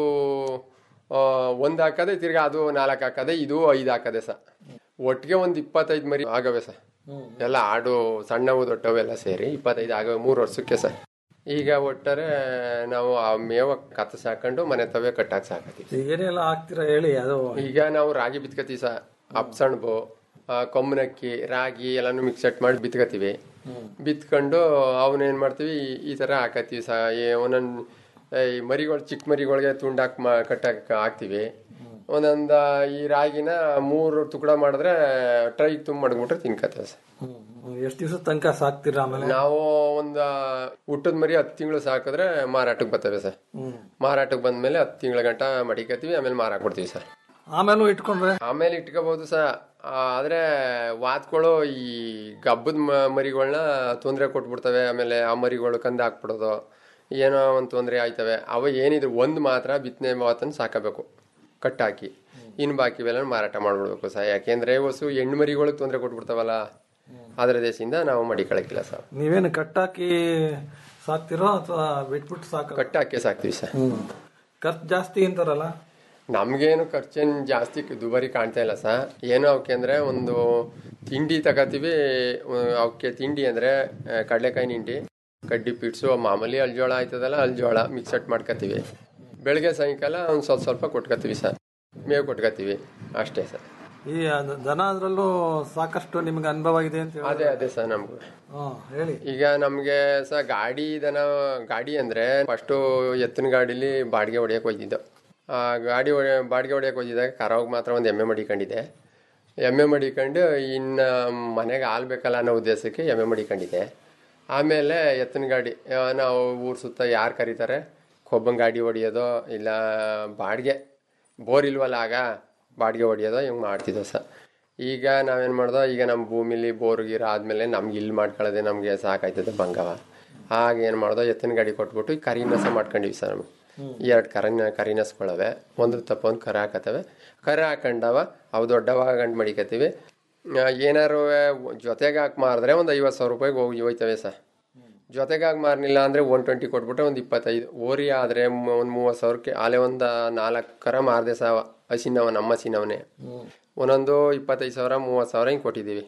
ಒಂದು ಹಾಕದೆ ತಿರ್ಗಾ ಅದು ನಾಲ್ಕು ಹಾಕದೆ ಇದು ಐದು ಹಾಕದೆ ಸರ್ ಒಟ್ಟಿಗೆ ಒಂದು ಇಪ್ಪತ್ತೈದು ಮರಿ ಆಗವೆ ಸರ್ ಎಲ್ಲ ಆಡು ಸಣ್ಣವು ದೊಡ್ಡವೆಲ್ಲ ಸೇರಿ ಇಪ್ಪತ್ತೈದು ಆಗವೆ ಮೂರು ವರ್ಷಕ್ಕೆ ಸರ್ ಈಗ ಒಟ್ಟಾರೆ ನಾವು ಆ ಮೇವ ಕತ್ತ ಸಾಕೊಂಡು ಮನೆ ತವೆ ಕಟ್ಟಾಕ್ ಸಾಕತ್ತೀವಿ ಏನೆಲ್ಲ ಹಾಕ್ತೀರಾ ಹೇಳಿ ಅದು ಈಗ ನಾವು ರಾಗಿ ಬಿತ್ಕತೀವಿ ಸರ್ ಅಪ್ಸಣ್ಬು ಕೊಮ್ಮನಕ್ಕಿ ರಾಗಿ ಎಲ್ಲಾನು ಮಿಕ್ಸೆಟ್ ಮಾಡಿ ಬಿತ್ಕತೀವಿ ಬಿತ್ಕೊಂಡು ಅವನ್ನೇನ್ ಮಾಡ್ತೀವಿ ಈ- ಈ ತರ ಹಾಕತ್ತೀವಿ ಸ ಒಂದೊಂದು ಈ ಮರಿಗಳು ಚಿಕ್ಕ ಮರಿಗಳಿಗೆ ತುಂಡಾಕ್ ಮಾ ಕಟ್ಟಾಕ್ ಹಾಕ್ತಿವಿ ಒಂದೊಂದ ಈ ರಾಗಿನ ಮೂರು ತುಕಡ ಮಾಡಿದ್ರೆ ಟ್ರೈ ತುಂಬ ಮಡಗ್ಬಿಟ್ರೆ ತಿನ್ಕತ್ತೇವೆ ಸರ್ ಎಷ್ಟು ದಿವಸ ತನಕ ಸಾಕ್ತೀರಾ ಆಮೇಲೆ ನಾವು ಒಂದ ಹುಟ್ಟದ ಮರಿ ಹತ್ತು ತಿಂಗಳು ಸಾಕಿದ್ರೆ ಮಾರಾಟಕ್ಕೆ ಬರ್ತವೆ ಸರ್ ಹ್ಮ್. ಮಾರಾಟಕ್ಕೆ ಬಂದ್ಮೇಲೆ ಹತ್ತು ತಿಂಗಳ ಗಂಟ ಮಡಿಕತ್ತೀವಿ ಆಮೇಲೆ ಮಾರಾಕ್ ಬಿಡ್ತೀವಿ ಸರ್ ಆಮೇಲೂ ಇಟ್ಕೊಂಡ್ರೆ ಆಮೇಲೆ ಇಟ್ಕೋಬಹುದು ಸಹ ಆದ್ರೆ ವಾತ್ಗಳು ಈ ಗಬ್ಬದ ಮರಿಗಳನ್ನ ತೊಂದರೆ ಕೊಟ್ಬಿಡ್ತವೆ ಆಮೇಲೆ ಆ ಮರಿಗಳು ಕಂದ ಹಾಕ್ಬಿಡೋದು ಏನೋ ಒಂದು ತೊಂದರೆ ಆಯ್ತವೆ ಅವ ಏನಿದ್ರು ಒಂದು ಮಾತ್ರ ಬಿತ್ತನೆ ಮಾತನ್ನು ಸಾಕಬೇಕು ಕಟ್ಟಾಕಿ ಇನ್ನು ಬಾಕಿವೆಲ್ಲ ಮಾರಾಟ ಮಾಡ್ಬಿಡ್ಬೇಕು ಸಹ ಯಾಕೆಂದ್ರೆ ಹೊಸು ಹೆಣ್ಣು ಮರಿಗಳಿಗೆ ತೊಂದರೆ ಕೊಟ್ಬಿಡ್ತಾವಲ್ಲ ಅದರ ದೇಶದಿಂದ ನಾವು ಮಡಿಕೊಳಕಿಲ್ಲ ಸರ್ ನೀವೇನು ಕಟ್ಟಾಕಿ ಸಾಕ್ತಿರೋ ಅಥವಾ ಬಿಟ್ಬಿಟ್ಟು ಸಾಕ ಕಟ್ಟಾಕಿ ಸಾಕ್ತೀವಿ ಸರ್ ಖರ್ಚು ಜಾಸ್ತಿ ಅಂತಾರಲ್ಲ ನಮ್ಗೇನು ಖರ್ಚೇನು ಜಾಸ್ತಿ ದುಬಾರಿ ಕಾಣ್ತಾ ಇಲ್ಲ ಸರ್ ಏನು ಅವಕ್ಕೆ ಅಂದ್ರೆ ಒಂದು ತಿಂಡಿ ತಗೋತೀವಿ ಅಹ್, ಅವಕ್ಕೆ ತಿಂಡಿ ಅಂದ್ರೆ ಅಹ್, ಕಡ್ಲೆಕಾಯಿ ನಿಂಡಿ ಕಡ್ಡಿ ಪಿಟ್ಸು ಮಾಮೂಲಿ ಅಲ್ಜೋಳ ಆಯ್ತದಲ್ಲ ಅಲ್ಜೋಳ ಮಿಕ್ಸಟ್ ಮಾಡ್ಕೊತೀವಿ ಬೆಳಗ್ಗೆ ಸಾಯಂಕಾಲ ಒಂದು ಸ್ವಲ್ಪ ಸ್ವಲ್ಪ ಕೊಟ್ಕೋತೀವಿ ಸರ್ ಮೇವು ಕೊಟ್ಕೋತೀವಿ ಅಷ್ಟೇ ಸರ್ ಈ ಅದ್- ದನ ಅದ್ರಲ್ಲೂ ಸಾಕಷ್ಟು ನಿಮ್ಗೆ ಅನುಭವ ಇದೆ ಅಂತ ಅದೇ ಅದೇ ಸರ್ ನಮ್ಗೆ ಹ್ಮ್, ಹೇಳಿ ಈಗ ನಮ್ಗೆ ಸಹ ಗಾಡಿ ದನ ಗಾಡಿ ಅಂದ್ರೆ ಫಸ್ಟು ಎತ್ತಿನ ಗಾಡಿಲಿ ಬಾಡಿಗೆ ಹೊಡಿಯಕ್ ಹೋಗಿದ್ದು ಆ ಗಾಡಿ ಹೊಡೆ ಬಾಡಿಗೆ ಹೊಡಿಯಕ್ ಹೋಗಿದ್ದಾಗ ಕರಾವಾಗ ಮಾತ್ರ ಒಂದು ಎಮ್ಮೆ ಮಡಿಕೊಂಡಿದ್ದೆ ಎಮ್ಮೆ ಮಡಿಕೊಂಡು ಇನ್ನು ಮನೆಗೆ ಹಾಲು ಬೇಕಲ್ಲ ಅನ್ನೋ ಉದ್ದೇಶಕ್ಕೆ ಎಮ್ಮೆ ಮಡಿಕೊಂಡಿದ್ದೆ ಆಮೇಲೆ ಎತ್ತಿನ ಗಾಡಿ ಆ, ನಾವು ಊರು ಸುತ್ತ ಯಾರು ಕರೀತಾರೆ ಕೊಬ್ಬನ್ ಗಾಡಿ ಹೊಡಿಯೋದೋ ಇಲ್ಲ ಬಾಡಿಗೆ ಬೋರ್ ಇಲ್ವಲ್ಲ ಆಗ ಬಾಡಿಗೆ ಹೊಡಿಯೋದೋ ಹಿಂಗೆ ಮಾಡ್ತಿದ್ದೋ ಸರ್ ಈಗ ನಾವೇನು ಮಾಡ್ದೋ ಈಗ ನಮ್ಮ ಭೂಮಿಲಿ ಬೋರ್ ಗೀರ್ ಆದಮೇಲೆ ನಮ್ಗೆ ಇಲ್ಲಿ ಮಾಡ್ಕೊಳ್ಳೋದೆ ನಮಗೆ ಸಾಕಾಯ್ತದೆ ಬಂಗವ ಆಗ ಏನು ಮಾಡ್ದೋ ಎತ್ತಿನ ಗಾಡಿ ಕೊಟ್ಬಿಟ್ಟು ಈ ಕರಿನಸ ಮಾಡ್ಕೊಂಡಿವಿ ಸರ್ ನಮಗೆ ಎರಡು ಕರಿನ ಕರಿನಸ್ಗಳವೆ ಒಂದು ತಪ್ಪ ಒಂದು ಕರ ಹಾಕತ್ತವೆ ಕರ ಹಾಕೊಂಡವ ಅವು ದೊಡ್ಡವ ಗಂಡು ಮಡಿಕತ್ತೀವಿ ಆ, ಏನಾರು ಜೊತೆಗೆ ಹಾಕಿ ಮಾರಿದ್ರೆ ಒಂದು ಐವತ್ತು ಸಾವಿರ ರೂಪಾಯಿಗೆ ಹೋಗಿ ಹೋಯ್ತವೆ ಸರ್ ಜೊತೆಗಾಗಿ ಮಾರಲಿಲ್ಲ ಅಂದರೆ ಒನ್ ಟ್ವೆಂಟಿ ಕೊಟ್ಬಿಟ್ರೆ ಒಂದು ಇಪ್ಪತ್ತೈದು ಓರಿ ಆದರೆ ಒಂದು ಮೂವತ್ತು ಸಾವಿರಕ್ಕೆ ಆಲೆ ಒಂದು ನಾಲ್ಕು ಕರ ಮಾರದೆ ಸಾವ ಹಸಿನವ ನಮ್ಮ ಹಸಿನವನೇ ಒಂದೊಂದು ಇಪ್ಪತ್ತೈದು ಸಾವಿರ ಮೂವತ್ತು ಸಾವಿರ ಹಿಂಗೆ ಕೊಟ್ಟಿದ್ದೀವಿ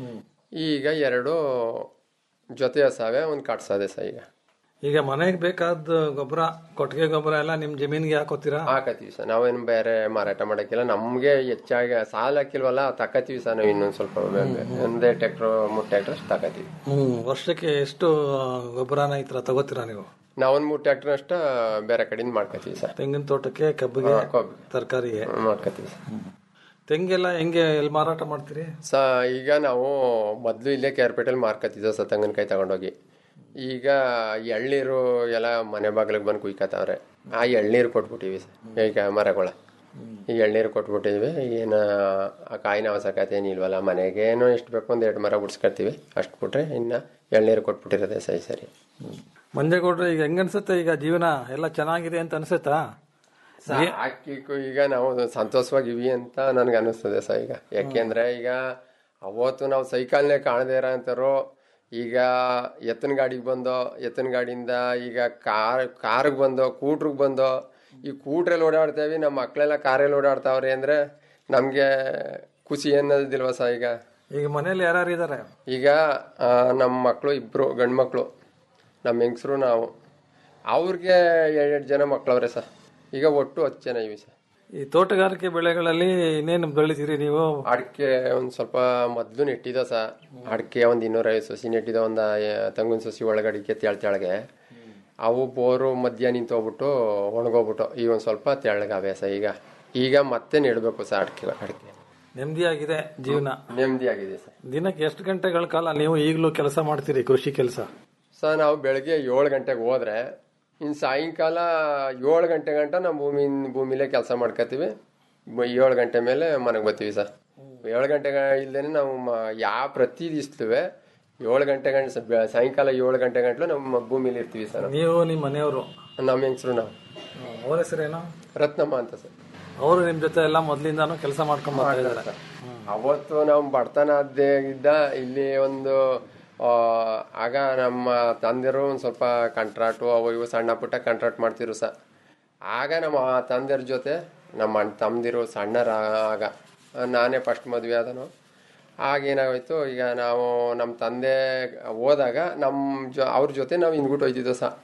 ಈಗ ಎರಡು ಜೊತೆ ಹಸಾವೆ ಒಂದು ಕಟ್ಸದೆ ಸಹ ಈಗ ಈಗ ಮನೆಗೆ ಬೇಕಾದ ಗೊಬ್ಬರ ಕೊಟ್ಟಿಗೆ ಗೊಬ್ಬರ ಎಲ್ಲ ನಿಮ್ ಜಮೀನಿಗೆ ಹಾಕೋತೀರಾ ಹಾಕತ್ತೀವಿ ಸರ್ ನಾವೇನು ಬೇರೆ ಮಾರಾಟ ಮಾಡಕ್ಕಿಲ್ಲ ನಮಗೆ ಹೆಚ್ಚಾಗಿ ಸಾಲ ಹಾಕಿಲ್ವಲ್ಲ ತಕತೀವಿ ಸರ್ ನಾವು ಇನ್ನೊಂದು ಸ್ವಲ್ಪ ಒಂದೇ ಟ್ಯಾಕ್ಟ್ರು ಮೂರು ಟ್ಯಾಕ್ಟ್ರ್ ಅಷ್ಟು ತಕತೀವಿ ಹ್ಮ್ ವರ್ಷಕ್ಕೆ ಎಷ್ಟು ಗೊಬ್ಬರನ ಈ ತರ ತಗೋತೀರಾ ನೀವು ನಾವೊಂದು ಮೂರು ಟ್ಯಾಕ್ಟ್ರ್ ಅಷ್ಟ ಬೇರೆ ಕಡೆಯಿಂದ ಮಾಡ್ಕೋತೀವಿ ಸರ್ ತೆಂಗಿನ ತೋಟಕ್ಕೆ ಕಬ್ಬಿಗೆ ಹಾ, ಕಬ್ಬು. ತರಕಾರಿಗೆ ಮಾಡ್ಕೋತೀವಿ ಸರ್ ತೆಂಗೆಲ್ಲ ಹೆಂಗೆ ಎಲ್ಲಿ ಮಾರಾಟ ಮಾಡ್ತೀರಿ ಸ ಈಗ ನಾವು ಮೊದಲು ಇಲ್ಲೇ ಕೇರ್ಪೇಟೆಲಿ ಮಾರ್ಕತ್ತಿದ್ದೋ ಸ ತೆಂಗಿನಕಾಯಿ ತಗೊಂಡೋಗಿ ಈಗ ಎಳ್ನೀರು ಎಲ್ಲ ಮನೆ ಬಾಗಿಲಿಗೆ ಬಂದು ಕುಯ್ಕತ್ತವ್ರೆ ಆ ಎಳ್ನೀರು ಕೊಟ್ಬಿಟ್ಟಿವಿ ಸರ್ ಈಗ ಮರಗಳ ಈ ಎಳ್ನೀರು ಕೊಟ್ಬಿಟ್ಟಿವಿ ಏನು ಆ ಕಾಯಿನ ಅವಶ್ಯಕತೆ ಏನಿಲ್ವಲ್ಲ ಮನೆಗೆ ಏನೋ ಎಷ್ಟು ಬೇಕು ಒಂದು ಎರಡು ಮರ ಬಿಡ್ಸ್ಕೊತೀವಿ ಅಷ್ಟು ಬಿಟ್ರೆ ಇನ್ನು ಎಳ್ನೀರು ಕೊಟ್ಬಿಟ್ಟಿರೋದೆ ಸರಿ ಸರಿ ಮಂಜೇಗೌಡ್ರೆ ಈಗ ಹೆಂಗನ್ಸುತ್ತೆ ಈಗ ಜೀವನ ಎಲ್ಲ ಚೆನ್ನಾಗಿದೆ ಅಂತ ಅನ್ಸುತ್ತಾ ಸಾಕಿ ಈಗ ನಾವು ಸಂತೋಷವಾಗಿವಿ ಅಂತ ನನ್ಗೆ ಅನಿಸ್ತದೆ ಸರ್ ಈಗ ಯಾಕೆಂದ್ರೆ ಈಗ ಅವತ್ತು ನಾವು ಸೈಕಲ್ನೇ ಕಾಣದೇ ಇರೋ ಅಂತಾರೋ ಈಗ ಎತ್ತಿನ ಗಾಡಿಗೆ ಬಂದೋ ಎತ್ತಿನ ಗಾಡಿಯಿಂದ ಈಗ ಕಾರ್ ಕಾರ್ಗೆ ಬಂದೋ ಕೂಟ್ರಿಗೆ ಬಂದೋ ಈ ಕೂಟ್ರಲ್ಲಿ ಓಡಾಡ್ತೇವೆ ನಮ್ಮ ಮಕ್ಕಳೆಲ್ಲ ಕಾರಲ್ಲಿ ಓಡಾಡ್ತಾವ್ರೆ ಅಂದ್ರೆ ನಮಗೆ ಖುಷಿ ಅನ್ನೋದಿಲ್ವ ಸರ್ ಈಗ ಈಗ ಮನೇಲಿ ಯಾರ್ಯಾರು ಇದಾರೆ ಈಗ ಆ, ನಮ್ಮ ಮಕ್ಕಳು ಇಬ್ರು ಗಂಡು ಮಕ್ಕಳು ನಮ್ಮ ಹೆಂಗಸರು ನಾವು ಅವ್ರಿಗೆ ಎರಡೆರಡು ಜನ ಮಕ್ಕಳವ್ರೆ ಸರ್ ಈಗ ಒಟ್ಟು ಹತ್ತು ಜನ ಇವಿ ಸರ್ ಈ ತೋಟಗಾರಿಕೆ ಬೆಳೆಗಳಲ್ಲಿ ಇನ್ನೇನು ಬೆಳಿತೀರಿ ನೀವು ಅಡಿಕೆ ಒಂದು ಸ್ವಲ್ಪ ಮೊದಲು ನೆಟ್ಟಿದ ಸ ಅಡಿಕೆ ಒಂದು ಇನ್ನೂರೈವತ್ತು ಸಸಿ ನೆಟ್ಟಿದ ಒಂದು ತಂಗಿನ ಸಸಿ ಒಳಗಡಿಕೆ ತೆಳ್ ತೆಳಗೆ ಅವು ಬೋರು ಮಧ್ಯ ನಿಂತೋಗ್ಬಿಟ್ಟು ಒಣಗೋಗ್ಬಿಟ್ಟು ಈಗ ಒಂದು ಸ್ವಲ್ಪ ತೆಳ್ಳಗಾವೆ ಸ ಈಗ ಈಗ ಮತ್ತೆ ನೆಡಬೇಕು ಸ ಅಡಿಕೆ ಅಡಿಕೆ ನೆಮ್ಮದಿಯಾಗಿದೆ ಜೀವನ ನೆಮ್ಮದಿಯಾಗಿದೆ ಸರ್ ದಿನಕ್ಕೆ ಎಷ್ಟು ಗಂಟೆಗಳ ಕಾಲ ನೀವು ಈಗಲೂ ಕೆಲಸ ಮಾಡ್ತೀರಿ ಕೃಷಿ ಕೆಲಸ ಸರ್ ನಾವು ಬೆಳಗ್ಗೆ ಏಳು ಗಂಟೆಗೆ ಹೋದ್ರೆ ಇನ್ನು ಸಾಯಂಕಾಲ ಏಳು ಗಂಟೆ ಗಂಟ ನಾವು ಭೂಮಿ ಭೂಮಿಲೇ ಕೆಲಸ ಮಾಡ್ಕೋತೀವಿ ಏಳು ಗಂಟೆ ಮೇಲೆ ಮನೆಗೆ ಬರ್ತೀವಿ ಸರ್ ಏಳು ಗಂಟೆ ಇಲ್ದೇನೆ ನಾವು ಮ- ಯಾವ ಪ್ರತಿ ದಿವಸಲುವೆ ಏಳು ಗಂಟೆ ಗಂಟೆ ಸ- ಬೆ- ಸಾಯಂಕಾಲ ಏಳು ಗಂಟೆ ಗಂಟ್ಲು ನಮ್ಮ ಭೂಮಿಲಿ ಇರ್ತೀವಿ ಸರ್ ನೀವು ನಿಮ್ಮ ಮನೆಯವರು ನಮ್ಮ ಹೆಂಗಸರು ನಾವು ಅವ್ರ ಹೆಸರೇನು ರತ್ನಮ್ಮ ಅಂತ ಸರ್ ಅವರು ನಿಮ್ ಜೊತೆ ಎಲ್ಲ ಮೊದ್ಲಿಂದಾನು ಕೆಲಸ ಮಾಡ್ಕೊಂಡ್ ಬರ್ತಾ ಇದ್ದಾರೆ ಅವತ್ತು ನಾವು ಬಡತನ ಅದೇ ಇದ್ದ ಇಲ್ಲಿ ಒಂದು ಆ, ಆಗ ನಮ್ಮ ತಂದೆರು ಒಂದು ಸ್ವಲ್ಪ ಕಂಟ್ರಾಟು ಅವು ಇವು ಸಣ್ಣ ಪುಟ್ಟ ಕಂಟ್ರಾಕ್ಟ್ ಮಾಡ್ತಿರು ಸರ್ ಆಗ ನಮ್ಮ ತಂದೆರ ಜೊತೆ ನಮ್ಮ ಅಣ್ಣ ತಮ್ಮದಿರು ಸಣ್ಣರ ಆಗ ನಾನೇ ಫಸ್ಟ್ ಮದುವೆ ಆದನು ಆಗ ಏನಾಗೋಯ್ತು ಈಗ ನಾವು ನಮ್ಮ ತಂದೆ ಹೋದಾಗ ನಮ್ಮ ಜೊ ಅವ್ರ ಜೊತೆ ನಾವು ಹಿಂದ್ಬಿಟ್ಟು ಹೋಯ್ತಿದ್ದೋ ಸಹ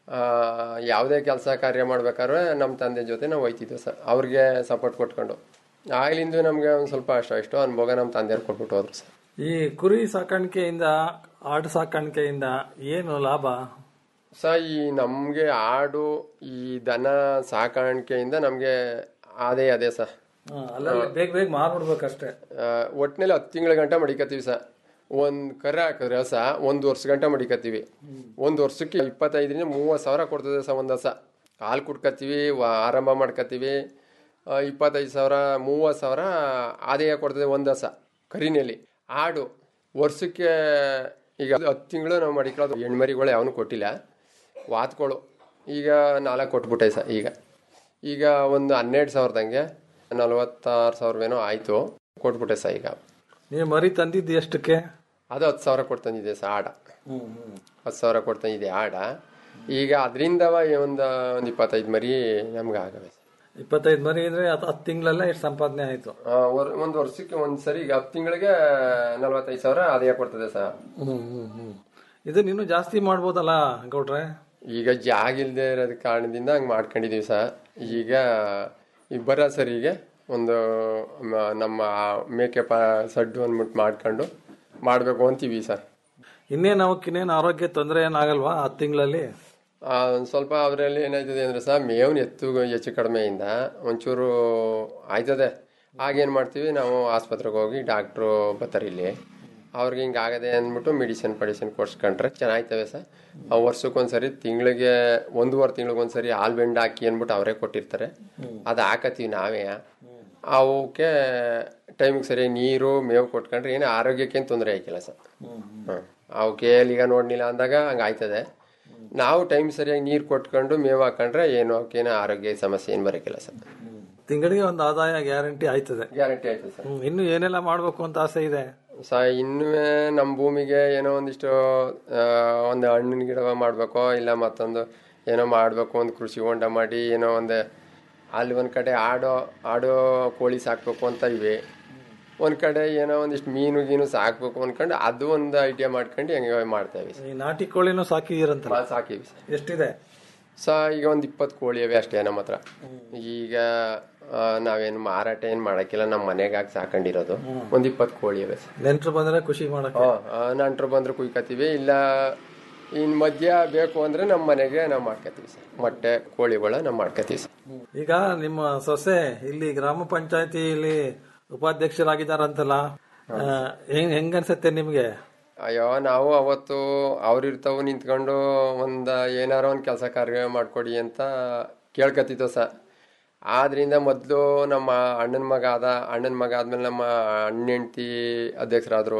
ಯಾವುದೇ ಕೆಲಸ ಕಾರ್ಯ ಮಾಡ್ಬೇಕಾದ್ರೆ ನಮ್ಮ ತಂದೆ ಜೊತೆ ನಾವು ಹೋಯ್ತಿದ್ದೋ ಸರ್ ಅವ್ರಿಗೆ ಸಪೋರ್ಟ್ ಕೊಟ್ಕೊಂಡು ಆಗ್ಲಿಂದ ನಮಗೆ ಒಂದು ಸ್ವಲ್ಪ ಅಷ್ಟು ಇಷ್ಟು ಅನುಭವ ನಮ್ಮ ತಂದೆಯವ್ರು ಕೊಟ್ಬಿಟ್ಟು ಹೋದ್ರು ಸರ್ ಈ ಕುರಿ ಸಾಕಾಣಿಕೆಯಿಂದ ಆಡು ಸಾಕಾಣಿಕೆಯಿಂದ ಏನು ಲಾಭ ಸ ಈ ನಮಗೆ ಆಡು ಈ ದನ ಸಾಕಾಣಿಕೆಯಿಂದ ನಮಗೆ ಆದಾಯ ಅದೇ ಸರ್ ಅಲ್ಲಲ್ಲಿ ಬೇಗ ಬೇಗ ಮಾರ್ಬಿಡ್ಬೇಕಷ್ಟೇ ಒಟ್ಟಿನಲ್ಲಿ ಹತ್ತು ತಿಂಗಳ ಗಂಟ ಮಡಿಕತ್ತೀವಿ ಸರ್ ಒಂದು ಕರೆ ಹಾಕಿದ್ರೆ ಸ ಒಂದು ವರ್ಷ ಗಂಟ ಮಡಿಕತ್ತೀವಿ ಒಂದು ವರ್ಷಕ್ಕೆ ಇಪ್ಪತ್ತೈದರಿಂದ ಮೂವತ್ತು ಸಾವಿರ ಕೊಡ್ತದೆ ಸರ್ ಒಂದು ಹಸ ಹಾಲು ಕುಡ್ಕತ್ತೀವಿ ವ- ಆರಂಭ ಮಾಡ್ಕತ್ತೀವಿ ಆ, ಇಪ್ಪತ್ತೈದು ಸಾವಿರ ಮೂವತ್ತು ಸಾವಿರ ಆದಾಯ ಕೊಡ್ತದೆ ಒಂದು ಹಸ ಕರಿನೆಲಿ ಆಡು ವರ್ಷಕ್ಕೆ ಈಗ ಹತ್ತು ತಿಂಗಳು ನಾವು ಮಡಿಕೊಳ್ಳೋದು ಹೆಣ್ಮರಿಗಳು ಯಾವನು ಕೊಟ್ಟಿಲ್ಲ ವಾತ್ಗಳು ಈಗ ನಾಲ್ಕು ಕೊಟ್ಬಿಟ್ಟೆ ಸರ್ ಈಗ ಈಗ ಒಂದು ಹನ್ನೆರಡು ಸಾವಿರದಂಗೆ ನಲವತ್ತಾರು ಸಾವಿರವೇನೋ ಆಯಿತು ಕೊಟ್ಬಿಟ್ಟೆ ಸರ್ ಈಗ ನೀವು ಮರಿ ತಂದಿದ್ದು ಎಷ್ಟಕ್ಕೆ ಅದು ಹತ್ತು ಸಾವಿರ ಕೊಡ್ತಂದಿದೆ ಸರ್ ಆಡ ಹತ್ತು ಸಾವಿರ ಕೊಡ್ತಂದಿದೆ ಆಡ ಈಗ ಅದರಿಂದ ಒಂದು ಒಂದು ಇಪ್ಪತ್ತೈದು ಮರಿ ನಮ್ಗೆ ಆಗವೆ ಇಪ್ಪತ್ತೈದು ಮರಿ ಅಂದ್ರೆ ಹತ್ತು ತಿಂಗಳಲ್ಲ ಎಷ್ಟು ಸಂಪಾದನೆ ಆಯ್ತು ಒಂದು ವರ್ಷಕ್ಕೆ ಒಂದು ಸರಿ ಈಗ ಹತ್ತು ತಿಂಗಳಿಗೆ ನಲವತ್ತೈದು ಸಾವಿರ ಆದಾಯ ಕೊಡ್ತದೆ ಸರ್ ಹ್ಮ್ ಹ್ಮ್ ಹ್ಮ್ ಇದನ್ನ ಇನ್ನೂ ಜಾಸ್ತಿ ಮಾಡ್ಬೋದಲ್ಲ ಗೌಡ್ರೆ ಈಗ ಜಾಗ ಇಲ್ಲದೆ ಇರೋದ ಕಾರಣದಿಂದ ಹಂಗೆ ಮಾಡ್ಕೊಂಡಿದೀವಿ ಸರ್ ಈಗ ಈಗ ಬರೋ ಸರಿಗೆ ಒಂದು ಮ- ನಮ್ಮ ಮೇಕೆ ಪ ಸಡ್ಡು ಅಂದ್ಬಿಟ್ಟು ಮಾಡ್ಕೊಂಡು ಮಾಡಬೇಕು ಅಂತೀವಿ ಸರ್ ಇನ್ನೇನು ಅವಕ್ಕಿನ್ನೇನು ಆರೋಗ್ಯ ತೊಂದರೆ ಏನಾಗಲ್ವಾ ಹತ್ತು ತಿಂಗಳಲ್ಲಿ ಆ, ಒಂದ್ ಸ್ವಲ್ಪ ಅವರಲ್ಲಿ ಏನಾಯ್ತದೆ ಅಂದ್ರೆ ಸರ್ ಮೇವ್ನ ಎತ್ತು ಹೆಚ್ಚು ಕಡಿಮೆಯಿಂದ ಒಂಚೂರು ಆಯ್ತದೆ ಆಗೇನು ಮಾಡ್ತೀವಿ ನಾವು ಆಸ್ಪತ್ರೆಗೆ ಹೋಗಿ ಡಾಕ್ಟ್ರು ಬರ್ತಾರೆ ಇಲ್ಲಿ ಅವ್ರಿಗೆ ಹಿಂಗೆ ಆಗದೆ ಅಂದ್ಬಿಟ್ಟು ಮೆಡಿಸಿನ್ ಪಡಿಸಿನ್ ಕೊಡ್ಸ್ಕೊಂಡ್ರೆ ಚೆನ್ನಾಗ್ತವೆ ಸರ್ ಆ ವರ್ಷಕ್ಕೊಂದ್ಸರಿ ತಿಂಗಳಿಗೆ ಒಂದೂವರೆ ತಿಂಗಳಿಗೆ ಒಂದ್ಸರಿ ಹಾಲು ಬೆಂಡ್ ಹಾಕಿ ಅಂದ್ಬಿಟ್ಟು ಅವರೇ ಕೊಟ್ಟಿರ್ತಾರೆ ಅದು ಹಾಕತ್ತೀವಿ ನಾವೇ ಅವಕ್ಕೆ ಟೈಮಿಗೆ ಸರಿ ನೀರು ಮೇವು ಕೊಟ್ಕೊಂಡ್ರೆ ಏನು ಆರೋಗ್ಯಕ್ಕೇನು ತೊಂದರೆ ಆಯ್ಕಿಲ್ಲ ಸರ್ ಹ್ಮ್. ಅವಕ್ಕೆ ಈಗ ನೋಡ್ಲಿಲ್ಲ ಅಂದಾಗ ಹಂಗೆ ಆಯ್ತದೆ ನಾವು ಟೈಮ್ ಸರಿಯಾಗಿ ನೀರು ಕೊಟ್ಕೊಂಡು ಮೇವು ಹಾಕೊಂಡ್ರೆ ಏನು ಅವಕ್ಕೇನು ಆರೋಗ್ಯ ಸಮಸ್ಯೆ ಏನು ಬರೋಕ್ಕಿಲ್ಲ ಸರ್ ತಿಂಗಳಿಗೆ ಒಂದು ಆದಾಯ ಗ್ಯಾರಂಟಿ ಆಯ್ತದೆ ಗ್ಯಾರಂಟಿ ಆಯ್ತದೆ ಸರ್ ಹ್ಮ್. ಇನ್ನು ಏನೆಲ್ಲ ಮಾಡ್ಬೇಕು ಅಂತ ಆಸೆ ಇದೆ ಸ ಇನ್ನೂ ನಮ್ಮ ಭೂಮಿಗೆ ಏನೋ ಒಂದಿಷ್ಟು ಆ, ಒಂದು ಹಣ್ಣಿನ ಗಿಡ ಮಾಡಬೇಕು ಇಲ್ಲ ಮತ್ತೊಂದು ಏನೋ ಮಾಡಬೇಕು ಒಂದು ಕೃಷಿ ಹೊಂಡ ಮಾಡಿ ಏನೋ ಒಂದು ಅಲ್ಲಿ ಒಂದು ಕಡೆ ಆಡೋ ಆಡೋ ಕೋಳಿ ಸಾಕಬೇಕು ಅಂತ ಇವೆ ಒಂದು ಕಡೆ ಏನೋ ಒಂದಿಷ್ಟು ಮೀನು ಗೀನು ಸಾಕ್ಬೇಕು ಅನ್ಕೊಂಡು ಅದು ಒಂದು ಐಡಿಯಾ ಮಾಡ್ಕೊಂಡು ಹೆಂಗೆ ಮಾಡ್ತೇವೆ ಈ ನಾಟಿ ಕೋಳಿನೂ ಸಾಕಿದಿರಂತ ಸಾಕಿವಿ ಎಷ್ಟಿದೆ ಸ ಈಗ ಒಂದು ಇಪ್ಪತ್ತು ಕೋಳಿ ಅವೆ ಅಷ್ಟೇ ನಮ್ಮ ಹತ್ರ ಈಗ ಆ, ನಾವೇನು ಮಾರಾಟ ಏನು ಮಾಡಕ್ಕಿಲ್ಲ ನಮ್ಮ ಮನೆಗಾಗಿ ಸಾಕೊಂಡಿರೋದು ಒಂದು ಇಪ್ಪತ್ತು ಕೋಳಿ ಅವೆ ಸರ್ ನೆಂಟ್ರು ಬಂದ್ರೆ ಖುಷಿ ಮಾಡಕ್ಕೆ ನಂಟ್ರು ಬಂದ್ರೆ ಕುಯ್ಕತ್ತೀವಿ ಇಲ್ಲ ಇನ್ ಮಧ್ಯ ಬೇಕು ಅಂದ್ರೆ ನಮ್ಮ ಮನೆಗೆ ನಾವು ಮಾಡ್ಕೊತೀವಿ ಸರ್ ಮೊಟ್ಟೆ ಕೋಳಿಗಳ ನಾವು ಮಾಡ್ಕೊತೀವಿ ಸರ್ ಈಗ ನಿಮ್ಮ ಸೊಸೆ ಇಲ್ಲಿ ಗ್ರಾಮ ಪಂಚಾಯತಿಲಿ ಉಪಾಧ್ಯಕ್ಷರಾಗಿದ್ದಾರಂತಲ್ಲ ಆ, ಹೆಂಗ್ ಹೆಂಗನ್ಸತ್ತೆ ನಿಮ್ಗೆ ಅಯ್ಯೋ ನಾವು ಅವತ್ತು ಅವ್ರಿರ್ತಾವು ನಿಂತ್ಕೊಂಡು ಒಂದು ಏನಾರ ಒಂದು ಕೆಲಸ ಕಾರ್ಯ ಮಾಡ್ಕೊಡಿ ಅಂತ ಕೇಳ್ಕತ್ತಿದ್ದೋ ಸರ್ ಆದ್ರಿಂದ ಮೊದಲು ನಮ್ಮ ಅಣ್ಣನ ಮಗ ಆದ ಅಣ್ಣನ ಮಗ ಆದ್ಮೇಲೆ ನಮ್ಮ ಅಣ್ಣ ಹೆಂಡ್ತಿ ಅಧ್ಯಕ್ಷರಾದರು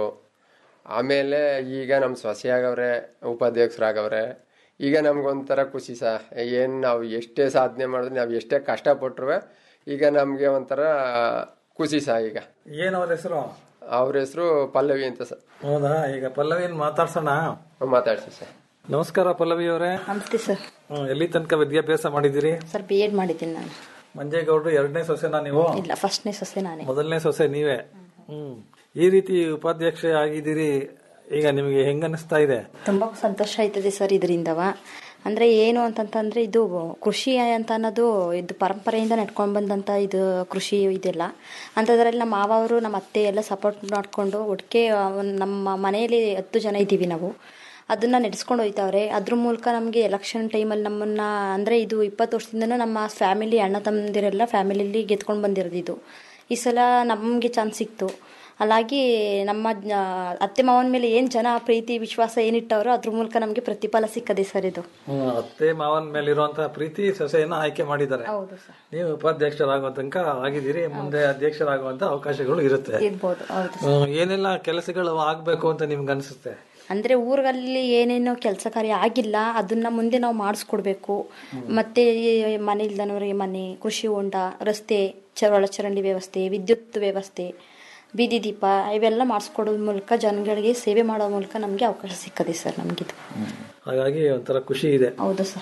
ಆಮೇಲೆ ಈಗ ನಮ್ಮ ಸೊಸೆಯಾಗವ್ರೆ ಉಪಾಧ್ಯಕ್ಷರಾಗವ್ರೆ ಈಗ ನಮ್ಗೊಂಥರ ಖುಷಿ ಸಹ ಏನು ನಾವು ಎಷ್ಟೇ ಸಾಧನೆ ಮಾಡಿದ್ರೆ ನಾವು ಎಷ್ಟೇ ಕಷ್ಟಪಟ್ರು ಈಗ ನಮಗೆ ಒಂಥರ ಖುಷಿ ಸಹ ಈಗ ಏನ್ ಅವ್ರ ಹೆಸರು ಅವ್ರ ಹೆಸರು ಪಲ್ಲವಿ ಅಂತ ಸರ್ ಹೌದಾ ಈಗ ಪಲ್ಲವಿನ್ ಮಾತಾಡ್ಸೋಣ ಮಾತಾಡ್ಸಿ ಸರ್ ನಮಸ್ಕಾರ ಪಲ್ಲವಿ ಅವರೇ ನಮಸ್ತೆ ಸರ್ ಎಲ್ಲಿ ತನಕ ವಿದ್ಯಾಭ್ಯಾಸ ಮಾಡಿದಿರಿ ಸರ್ ಬಿ ಎಡ್ ಮಾಡಿದ್ದೀನಿ ನಾನು ಮಂಜೇಗೌಡರು ಎರಡನೇ ಸೊಸೆನಾ ನೀವು ಇಲ್ಲ ಫಸ್ಟ್ನೇ ಸೊಸೆ ನಾನೇ ಮೊದಲನೇ ಸೊಸೆ ನೀವೇ ಹ್ಮ್ ಈ ರೀತಿ ಉಪಾಧ್ಯಕ್ಷ ಆಗಿದ್ದೀರಿ ಈಗ ನಿಮಗೆ ಹೆಂಗ ಅನಿಸ್ತಾ ಇದೆ ತುಂಬ ಸಂತೋಷ ಆಯ್ತದೆ ಸರ್ ಇದರಿಂದವ ಅಂದರೆ ಏನು ಅಂತಂತಂದರೆ ಇದು ಕೃಷಿ ಅಂತ ಅನ್ನೋದು ಇದು ಪರಂಪರೆಯಿಂದ ನಡ್ಕೊಂಡು ಬಂದಂಥ ಇದು ಕೃಷಿ ಇದೆಲ್ಲ ಅಂಥದ್ರಲ್ಲಿ ನಮ್ಮ ಮಾವ ಅವರು ನಮ್ಮ ಅತ್ತೆ ಎಲ್ಲ ಸಪೋರ್ಟ್ ಮಾಡಿಕೊಂಡು ಒಟ್ಟಿಗೆ ಒಂದು ನಮ್ಮ ಮನೆಯಲ್ಲಿ ಹತ್ತು ಜನ ಇದ್ದೀವಿ ನಾವು ಅದನ್ನು ನಡೆಸ್ಕೊಂಡು ಹೋಯ್ತವ್ರೆ ಅದ್ರ ಮೂಲಕ ನಮಗೆ ಎಲೆಕ್ಷನ್ ಟೈಮಲ್ಲಿ ನಮ್ಮನ್ನು ಅಂದರೆ ಇದು ಇಪ್ಪತ್ತು ವರ್ಷದಿಂದನೂ ನಮ್ಮ ಫ್ಯಾಮಿಲಿ ಅಣ್ಣ ತಮ್ಮಂದಿರೆಲ್ಲ ಫ್ಯಾಮಿಲಿಲಿ ಗೆದ್ಕೊಂಡು ಬಂದಿರೋದು ಇದು ಈ ಸಲ ನಮಗೆ ಚಾನ್ಸ್ ಸಿಕ್ತು ಹಾಗಾಗಿ ನಮ್ಮ ಜ- ಅತ್ತೆ ಮಾವನ ಮೇಲೆ ಏನು ಜನ ಪ್ರೀತಿ ವಿಶ್ವಾಸ ಏನಿಟ್ಟವರೋ ಅದ್ರ ಮೂಲಕ ನಮಗೆ ಪ್ರತಿಫಲ ಸಿಕ್ಕದೆ ಸರ್ ಇದು ಹ್ಮ್, ಅತ್ತೆ ಮಾವನ ಮೇಲಿರುವಂತಹ ಪ್ರೀತಿ ಸೊಸೆಯನ್ನ ಆಯ್ಕೆ ಮಾಡಿದ್ದಾರೆ ಹೌದು ಸರ್ ನೀವು ಉಪಾಧ್ಯಕ್ಷರಾಗುವ ತನಕ ಆಗಿದ್ದೀರಿ ಮುಂದೆ ಅಧ್ಯಕ್ಷರಾಗುವಂತ ಅವಕಾಶಗಳು ಇರುತ್ತೆ ಇರ್ಬೋದು ಹೌದು ಹ್ಮ್, ಏನೆಲ್ಲ ಕೆಲಸಗಳು ಆಗ್ಬೇಕು ಅಂತ ನಿಮ್ಗೆ ಅನ್ಸುತ್ತೆ ಅಂದ್ರೆ ಊರಲ್ಲಿ ಏನೇನೋ ಕೆಲಸ ಕಾರ್ಯ ಆಗಿಲ್ಲ ಅದನ್ನ ಮುಂದೆ ನಾವು ಮಾಡಿಸ್ಕೊಡ್ಬೇಕು ಮತ್ತೆ ಈ ಮನೆ ಇಲ್ದನವರಿಗೆ ಮನೆ ಕೃಷಿ ಹೊಂಡ ರಸ್ತೆ ಚ- ಒಳಚರಂಡಿ ವ್ಯವಸ್ಥೆ ವಿದ್ಯುತ್ ವ್ಯವಸ್ಥೆ ಬೀದಿ ದೀಪ ಇವೆಲ್ಲ ಮಾಡಿಸ್ಕೊಡೋದ್ ಮೂಲಕ ಜನಗಳಿಗೆ ಸೇವೆ ಮಾಡೋ ಮೂಲಕ ನಮಗೆ ಅವಕಾಶ ಸಿಕ್ಕದೆ ಸರ್ ನಮಗಿದು ಹಾಗಾಗಿ ಒಂಥರ ಖುಷಿ ಇದೆ ಹೌದು ಸರ್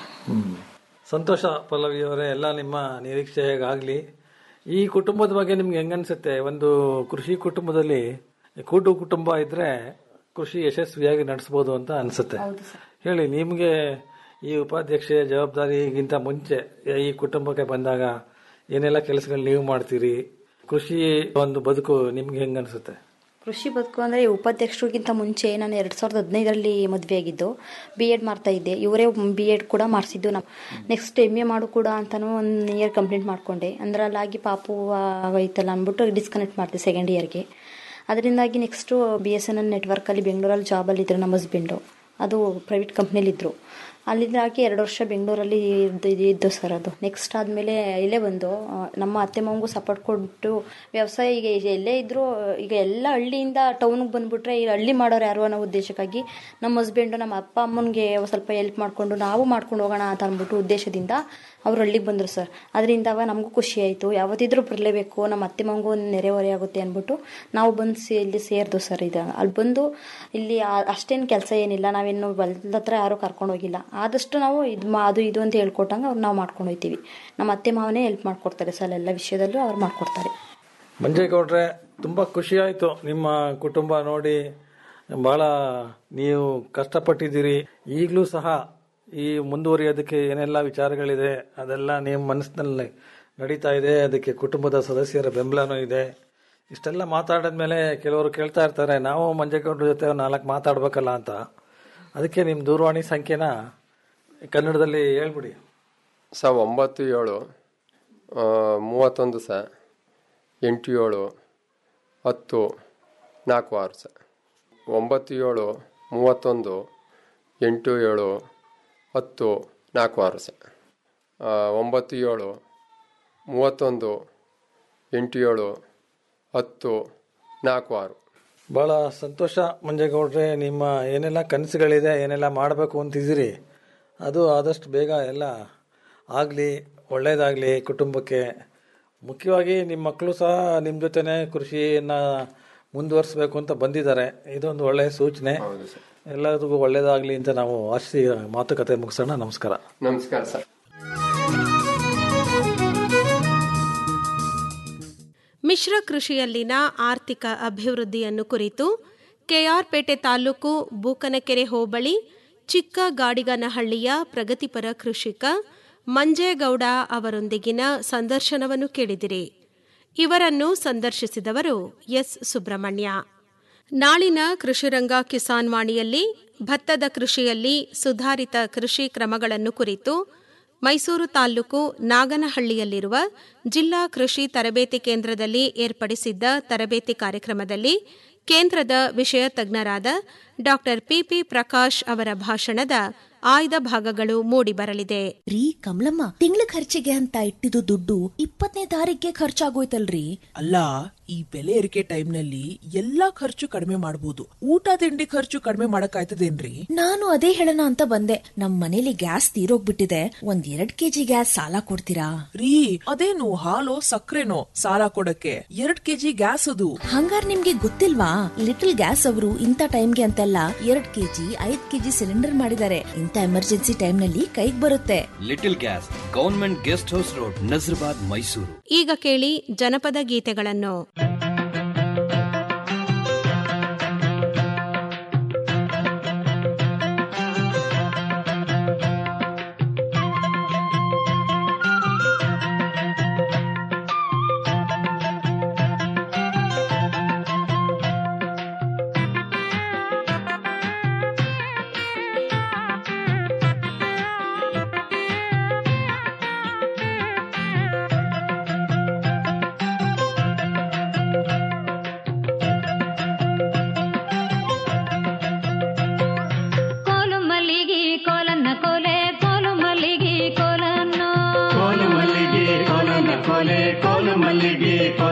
ಸಂತೋಷ ಪಲ್ಲವಿ ಅವರೇ ಎಲ್ಲ ನಿಮ್ಮ ನಿರೀಕ್ಷೆ ಹೇಗಾಗ್ಲಿ ಈ ಕುಟುಂಬದ ಬಗ್ಗೆ ನಿಮ್ಗೆ ಹೆಂಗನ್ಸುತ್ತೆ ಒಂದು ಕೃಷಿ ಕುಟುಂಬದಲ್ಲಿ ಕೂಟು ಕುಟುಂಬ ಇದ್ರೆ ಕೃಷಿ ಯಶಸ್ವಿಯಾಗಿ ನಡೆಸಬಹುದು ಅಂತ ಅನ್ಸುತ್ತೆ ಹೇಳಿ ನಿಮ್ಗೆ ಈ ಉಪಾಧ್ಯಕ್ಷೆ ಜವಾಬ್ದಾರಿಗಿಂತ ಮುಂಚೆ ಈ ಕುಟುಂಬಕ್ಕೆ ಬಂದಾಗ ಏನೆಲ್ಲ ಕೆಲಸಗಳು ನೀವು ಮಾಡ್ತೀರಿ ಕೃಷಿ ಒಂದು ಬದುಕು ನಿಮ್ಗೆ ಹೆಂಗ ಅನ್ಸುತ್ತೆ ಕೃಷಿ ಬದುಕು ಅಂದರೆ ಉಪಾಧ್ಯಕ್ಷರಿಗಿಂತ ಮುಂಚೆ ನಾನು ಎರಡು ಸಾವಿರದ ಹದಿನೈದರಲ್ಲಿ ಮದುವೆ ಆಗಿದ್ದು ಬಿ ಎಡ್ ಮಾಡ್ತಾ ಇದ್ದೆ ಇವರೇ ಬಿ ಎಡ್ ಕೂಡ ಮಾಡಿಸಿದ್ದು ನಾವು ನೆಕ್ಸ್ಟ್ ಎಮ್ ಎ ಮಾಡು ಕೂಡ ಅಂತಾನು ಒಂದು ಇಯರ್ ಕಂಪ್ಲೀಟ್ ಮಾಡ್ಕೊಂಡೆ ಅಂದ್ರಲ್ಲಾಗಿ ಪಾಪು ಆಗೋಯ್ತಲ್ಲ ಅಂದ್ಬಿಟ್ಟು ಡಿಸ್ಕನೆಕ್ಟ್ ಮಾಡಿದೆ ಸೆಕೆಂಡ್ ಇಯರ್ಗೆ ಅದರಿಂದಾಗಿ next B S N L ನೆಟ್ವರ್ಕಲ್ಲಿ ಬೆಂಗಳೂರಲ್ಲಿ ಜಾಬಲ್ಲಿ ಇದ್ರು ನಮ್ಮ ಹಸ್ಬೆಂಡು ಅದು ಪ್ರೈವೇಟ್ ಕಂಪ್ನಿಲಿದ್ದರು ಅಲ್ಲಿಂದಾಗಿ ಎರಡು ವರ್ಷ ಬೆಂಗಳೂರಲ್ಲಿ ಇದ್ದು ಇದ್ದು ಸರ್ ಅದು ನೆಕ್ಸ್ಟ್ ಆದಮೇಲೆ ಇಲ್ಲೇ ಬಂದು ಆ, ನಮ್ಮ ಅತ್ತೆ ಮಾವಂಗೂ ಸಪೋರ್ಟ್ ಕೊಟ್ಟು ವ್ಯವಸಾಯ ಈಗ ಈಗ ಎಲ್ಲೇ ಇದ್ದರೂ ಈಗ ಎಲ್ಲ ಹಳ್ಳಿಯಿಂದ ಟೌನ್ಗೆ ಬಂದ್ಬಿಟ್ರೆ ಈಗ ಹಳ್ಳಿ ಮಾಡೋರು ಯಾರು ಅನ್ನೋ ಉದ್ದೇಶಕ್ಕಾಗಿ ನಮ್ಮ ಹಸ್ಬೆಂಡು ನಮ್ಮ ಅಪ್ಪ ಅಮ್ಮನಿಗೆ ಸ್ವಲ್ಪ ಹೆಲ್ಪ್ ಮಾಡಿಕೊಂಡು ನಾವು ಮಾಡ್ಕೊಂಡು ಹೋಗೋಣ ಅಂತ ಅಂದ್ಬಿಟ್ಟು ಉದ್ದೇಶದಿಂದ ಅವ್ರು ಹಳ್ಳಿಗೆ ಬಂದರು ಸರ್ ಅದರಿಂದ ಅವಾಗ ನಮಗೂ ಖುಷಿ ಆಯಿತು ಯಾವತ್ತಿದ್ರೂ ಬರಲೇಬೇಕು ನಮ್ಮ ಅತ್ತೆ ಮಗು ಒಂದು ನೆರೆಹೊರೆ ಆಗುತ್ತೆ ಅಂದ್ಬಿಟ್ಟು ನಾವು ಬಂದು ಸೇ ಇಲ್ಲಿ ಸೇರಿದು ಸರ್ ಇದು ಅಲ್ಲಿ ಬಂದು ಇಲ್ಲಿ ಆ- ಅಷ್ಟೇನು ಕೆಲಸ ಏನಿಲ್ಲ ನಾವೇನು ಹೊಲದ ಹತ್ರ ಯಾರೂ ಕರ್ಕೊಂಡು ಹೋಗಿಲ್ಲ ಆದಷ್ಟು ನಾವು ಇದು ಮಾ ಅದು ಇದು ಅಂತ ಹೇಳ್ಕೊಟ್ಟಂಗೆ ಅವ್ರು ನಾವು ಮಾಡ್ಕೊಂಡು ಹೋಗ್ತೀವಿ ನಮ್ಮ ಅತ್ತೆ ಮಾವನೇ ಹೆಲ್ಪ್ ಮಾಡ್ಕೊಡ್ತಾರೆ ಸರ್ ಎಲ್ಲ ವಿಷಯದಲ್ಲೂ ಅವ್ರು ಮಾಡ್ಕೊಡ್ತಾರೆ ಮಂಜೇಗೌಡ್ರೆ ತುಂಬ ಖುಷಿ ಆಯಿತು ನಿಮ್ಮ ಕುಟುಂಬ ನೋಡಿ ಭಾಳ ನೀವು ಕಷ್ಟಪಟ್ಟಿದ್ದೀರಿ ಈಗಲೂ ಸಹ ಈ ಮುಂದುವರಿಯೋದಕ್ಕೆ ಏನೆಲ್ಲ ವಿಚಾರಗಳಿದೆ ಅದೆಲ್ಲ ನಿಮ್ಮ ಮನಸ್ಸಿನಲ್ಲಿ ನಡೀತಾ ಇದೆ ಅದಕ್ಕೆ ಕುಟುಂಬದ ಸದಸ್ಯರ ಬೆಂಬಲನೂ ಇದೆ ಇಷ್ಟೆಲ್ಲ ಮಾತಾಡಿದ್ಮೇಲೆ ಕೆಲವರು ಕೇಳ್ತಾ ಇರ್ತಾರೆ ನಾವು ಮಂಜೇಗೌಡ್ರ ಜೊತೆ ಒಂದ್ ನಾಲ್ಕು ಮಾತಾಡ್ಬೇಕಲ್ಲ ಅಂತ ಅದಕ್ಕೆ ನಿಮ್ಮ ದೂರವಾಣಿ ಸಂಖ್ಯೆನ ಕನ್ನಡದಲ್ಲಿ ಹೇಳ್ಬಿಡಿ ಸ ಒಂಬತ್ತು ಏಳು ಆ, ಮೂವತ್ತೊಂದು ಸ ಎಂಟು ಏಳು ಹತ್ತು ನಾಲ್ಕು ಆರು ಸ ಒಂಬತ್ತು ಏಳು ಮೂವತ್ತೊಂದು ಎಂಟು ಏಳು ಹತ್ತು ನಾಲ್ಕು ಆರು ಸ ಆ, ಒಂಬತ್ತು ಏಳು ಮೂವತ್ತೊಂದು ಎಂಟು ಏಳು ಹತ್ತು ನಾಲ್ಕು ಆರು ಭಾಳ ಸಂತೋಷ ಮಂಜೇಗೌಡ್ರೆ ನಿಮ್ಮ ಏನೆಲ್ಲ ಕನಸುಗಳಿದೆ ಏನೆಲ್ಲ ಮಾಡಬೇಕು ಅಂತಿದ್ದೀರಿ ಅದು ಆದಷ್ಟು ಬೇಗ ಎಲ್ಲ ಆಗಲಿ ಒಳ್ಳೆಯದಾಗಲಿ ಕುಟುಂಬಕ್ಕೆ ಮುಖ್ಯವಾಗಿ ನಿಮ್ಮ ಮಕ್ಕಳು ಸಹ ನಿಮ್ಮ ಜೊತೆನೇ ಕೃಷಿಯನ್ನು ಮುಂದುವರಿಸಬೇಕು ಅಂತ ಬಂದಿದ್ದಾರೆ ಇದೊಂದು ಒಳ್ಳೆಯ ಸೂಚನೆ ಎಲ್ಲರಿಗೂ ಒಳ್ಳೆಯದಾಗಲಿ ಅಂತ ನಾವು ಆಶಿಸಿ ಮಾತುಕತೆ ಮುಗಿಸೋಣ ನಮಸ್ಕಾರ ನಮಸ್ಕಾರ ಸರ್ ಮಿಶ್ರ ಕೃಷಿಯಲ್ಲಿನ ಆರ್ಥಿಕ ಅಭಿವೃದ್ಧಿಯನ್ನು ಕುರಿತು ಕೆಆರ್ಪೇಟೆ ತಾಲೂಕು ಬೂಕನಕೆರೆ ಹೋಬಳಿ ಚಿಕ್ಕ ಗಾಡಿಗನಹಳ್ಳಿಯ ಪ್ರಗತಿಪರ ಕೃಷಿಕ ಮಂಜೇಗೌಡ ಅವರೊಂದಿಗಿನ ಸಂದರ್ಶನವನ್ನು ಕೇಳಿದಿರಿ ಇವರನ್ನು ಸಂದರ್ಶಿಸಿದವರು ಎಸ್ ಸುಬ್ರಹ್ಮಣ್ಯ ನಾಳಿನ ಕೃಷಿರಂಗ ಕಿಸಾನ್ ವಾಣಿಯಲ್ಲಿ ಭತ್ತದ ಕೃಷಿಯಲ್ಲಿ ಸುಧಾರಿತ ಕೃಷಿ ಕ್ರಮಗಳನ್ನು ಕುರಿತು ಮೈಸೂರು ತಾಲೂಕು ನಾಗನಹಳ್ಳಿಯಲ್ಲಿರುವ ಜಿಲ್ಲಾ ಕೃಷಿ ತರಬೇತಿ ಕೇಂದ್ರದಲ್ಲಿ ಏರ್ಪಡಿಸಿದ್ದ ತರಬೇತಿ ಕಾರ್ಯಕ್ರಮದಲ್ಲಿ ಕೇಂದ್ರದ ವಿಷಯ ತಜ್ಞರಾದ ಡಾ ಪಿಪಿ ಪ್ರಕಾಶ್ ಅವರ ಭಾಷಣದ ಆಯ್ದ ಭಾಗಗಳು ಮೂಡಿಬರಲಿದೆ ರೀ ಕಮಲಮ್ಮ ತಿಂಗಳ ಖರ್ಚಿಗೆ ಅಂತ ಇಟ್ಟಿದ್ದು ದುಡ್ಡು ಇಪ್ಪತ್ತನೇ ತಾರೀಕಿಗೆ ಖರ್ಚಾಗೋಯ್ತಲ್ರಿ ಅಲ್ಲ ಈ ಬೆಲೆ ಏರಿಕೆ ಟೈಮ್ನಲ್ಲಿ ಎಲ್ಲಾ ಖರ್ಚು ಕಡಿಮೆ ಮಾಡಬಹುದು ಊಟ ತಿಂಡಿ ಖರ್ಚು ಕಡಿಮೆ ಮಾಡಕ್ಕಾಯ್ತದೇನ್ರಿ ನಾನು ಅದೇ ಹೇಳೋಣ ಅಂತ ಬಂದೆ ನಮ್ ಮನೇಲಿ ಗ್ಯಾಸ್ ತೀರೋಗ್ಬಿಟ್ಟಿದೆ ಒಂದ್ ಎರಡ್ ಕೆಜಿ ಗ್ಯಾಸ್ ಸಾಲ ಕೊಡ್ತೀರಾ ರೀ ಅದೇನು ಹಾಲು ಸಕ್ಕರೆನೋ ಸಾಲ ಕೊಡಕ್ಕೆ ಎರಡ್ ಕೆಜಿ ಗ್ಯಾಸ್ ಅದು ಹಂಗಾರ್ ನಿಮ್ಗೆ ಗೊತ್ತಿಲ್ವಾ ಲಿಟಲ್ ಗ್ಯಾಸ್ ಅವರು ಇಂಥ ಟೈಮ್ಗೆ ಅಂತೆಲ್ಲ ಎರಡ್ ಕೆಜಿ ಐದ್ ಕೆಜಿ ಸಿಲಿಂಡರ್ ಮಾಡಿದ್ದಾರೆ ಇಂಥ ಎಮರ್ಜೆನ್ಸಿ ಟೈಮ್ ನಲ್ಲಿ ಕೈಗ್ ಬರುತ್ತೆ little gas government guest house road Nazarbad Mysuru ಈಗ ಕೇಳಿ ಜನಪದ ಗೀತೆಗಳನ್ನು ಮಲ್ಲಿಗೆ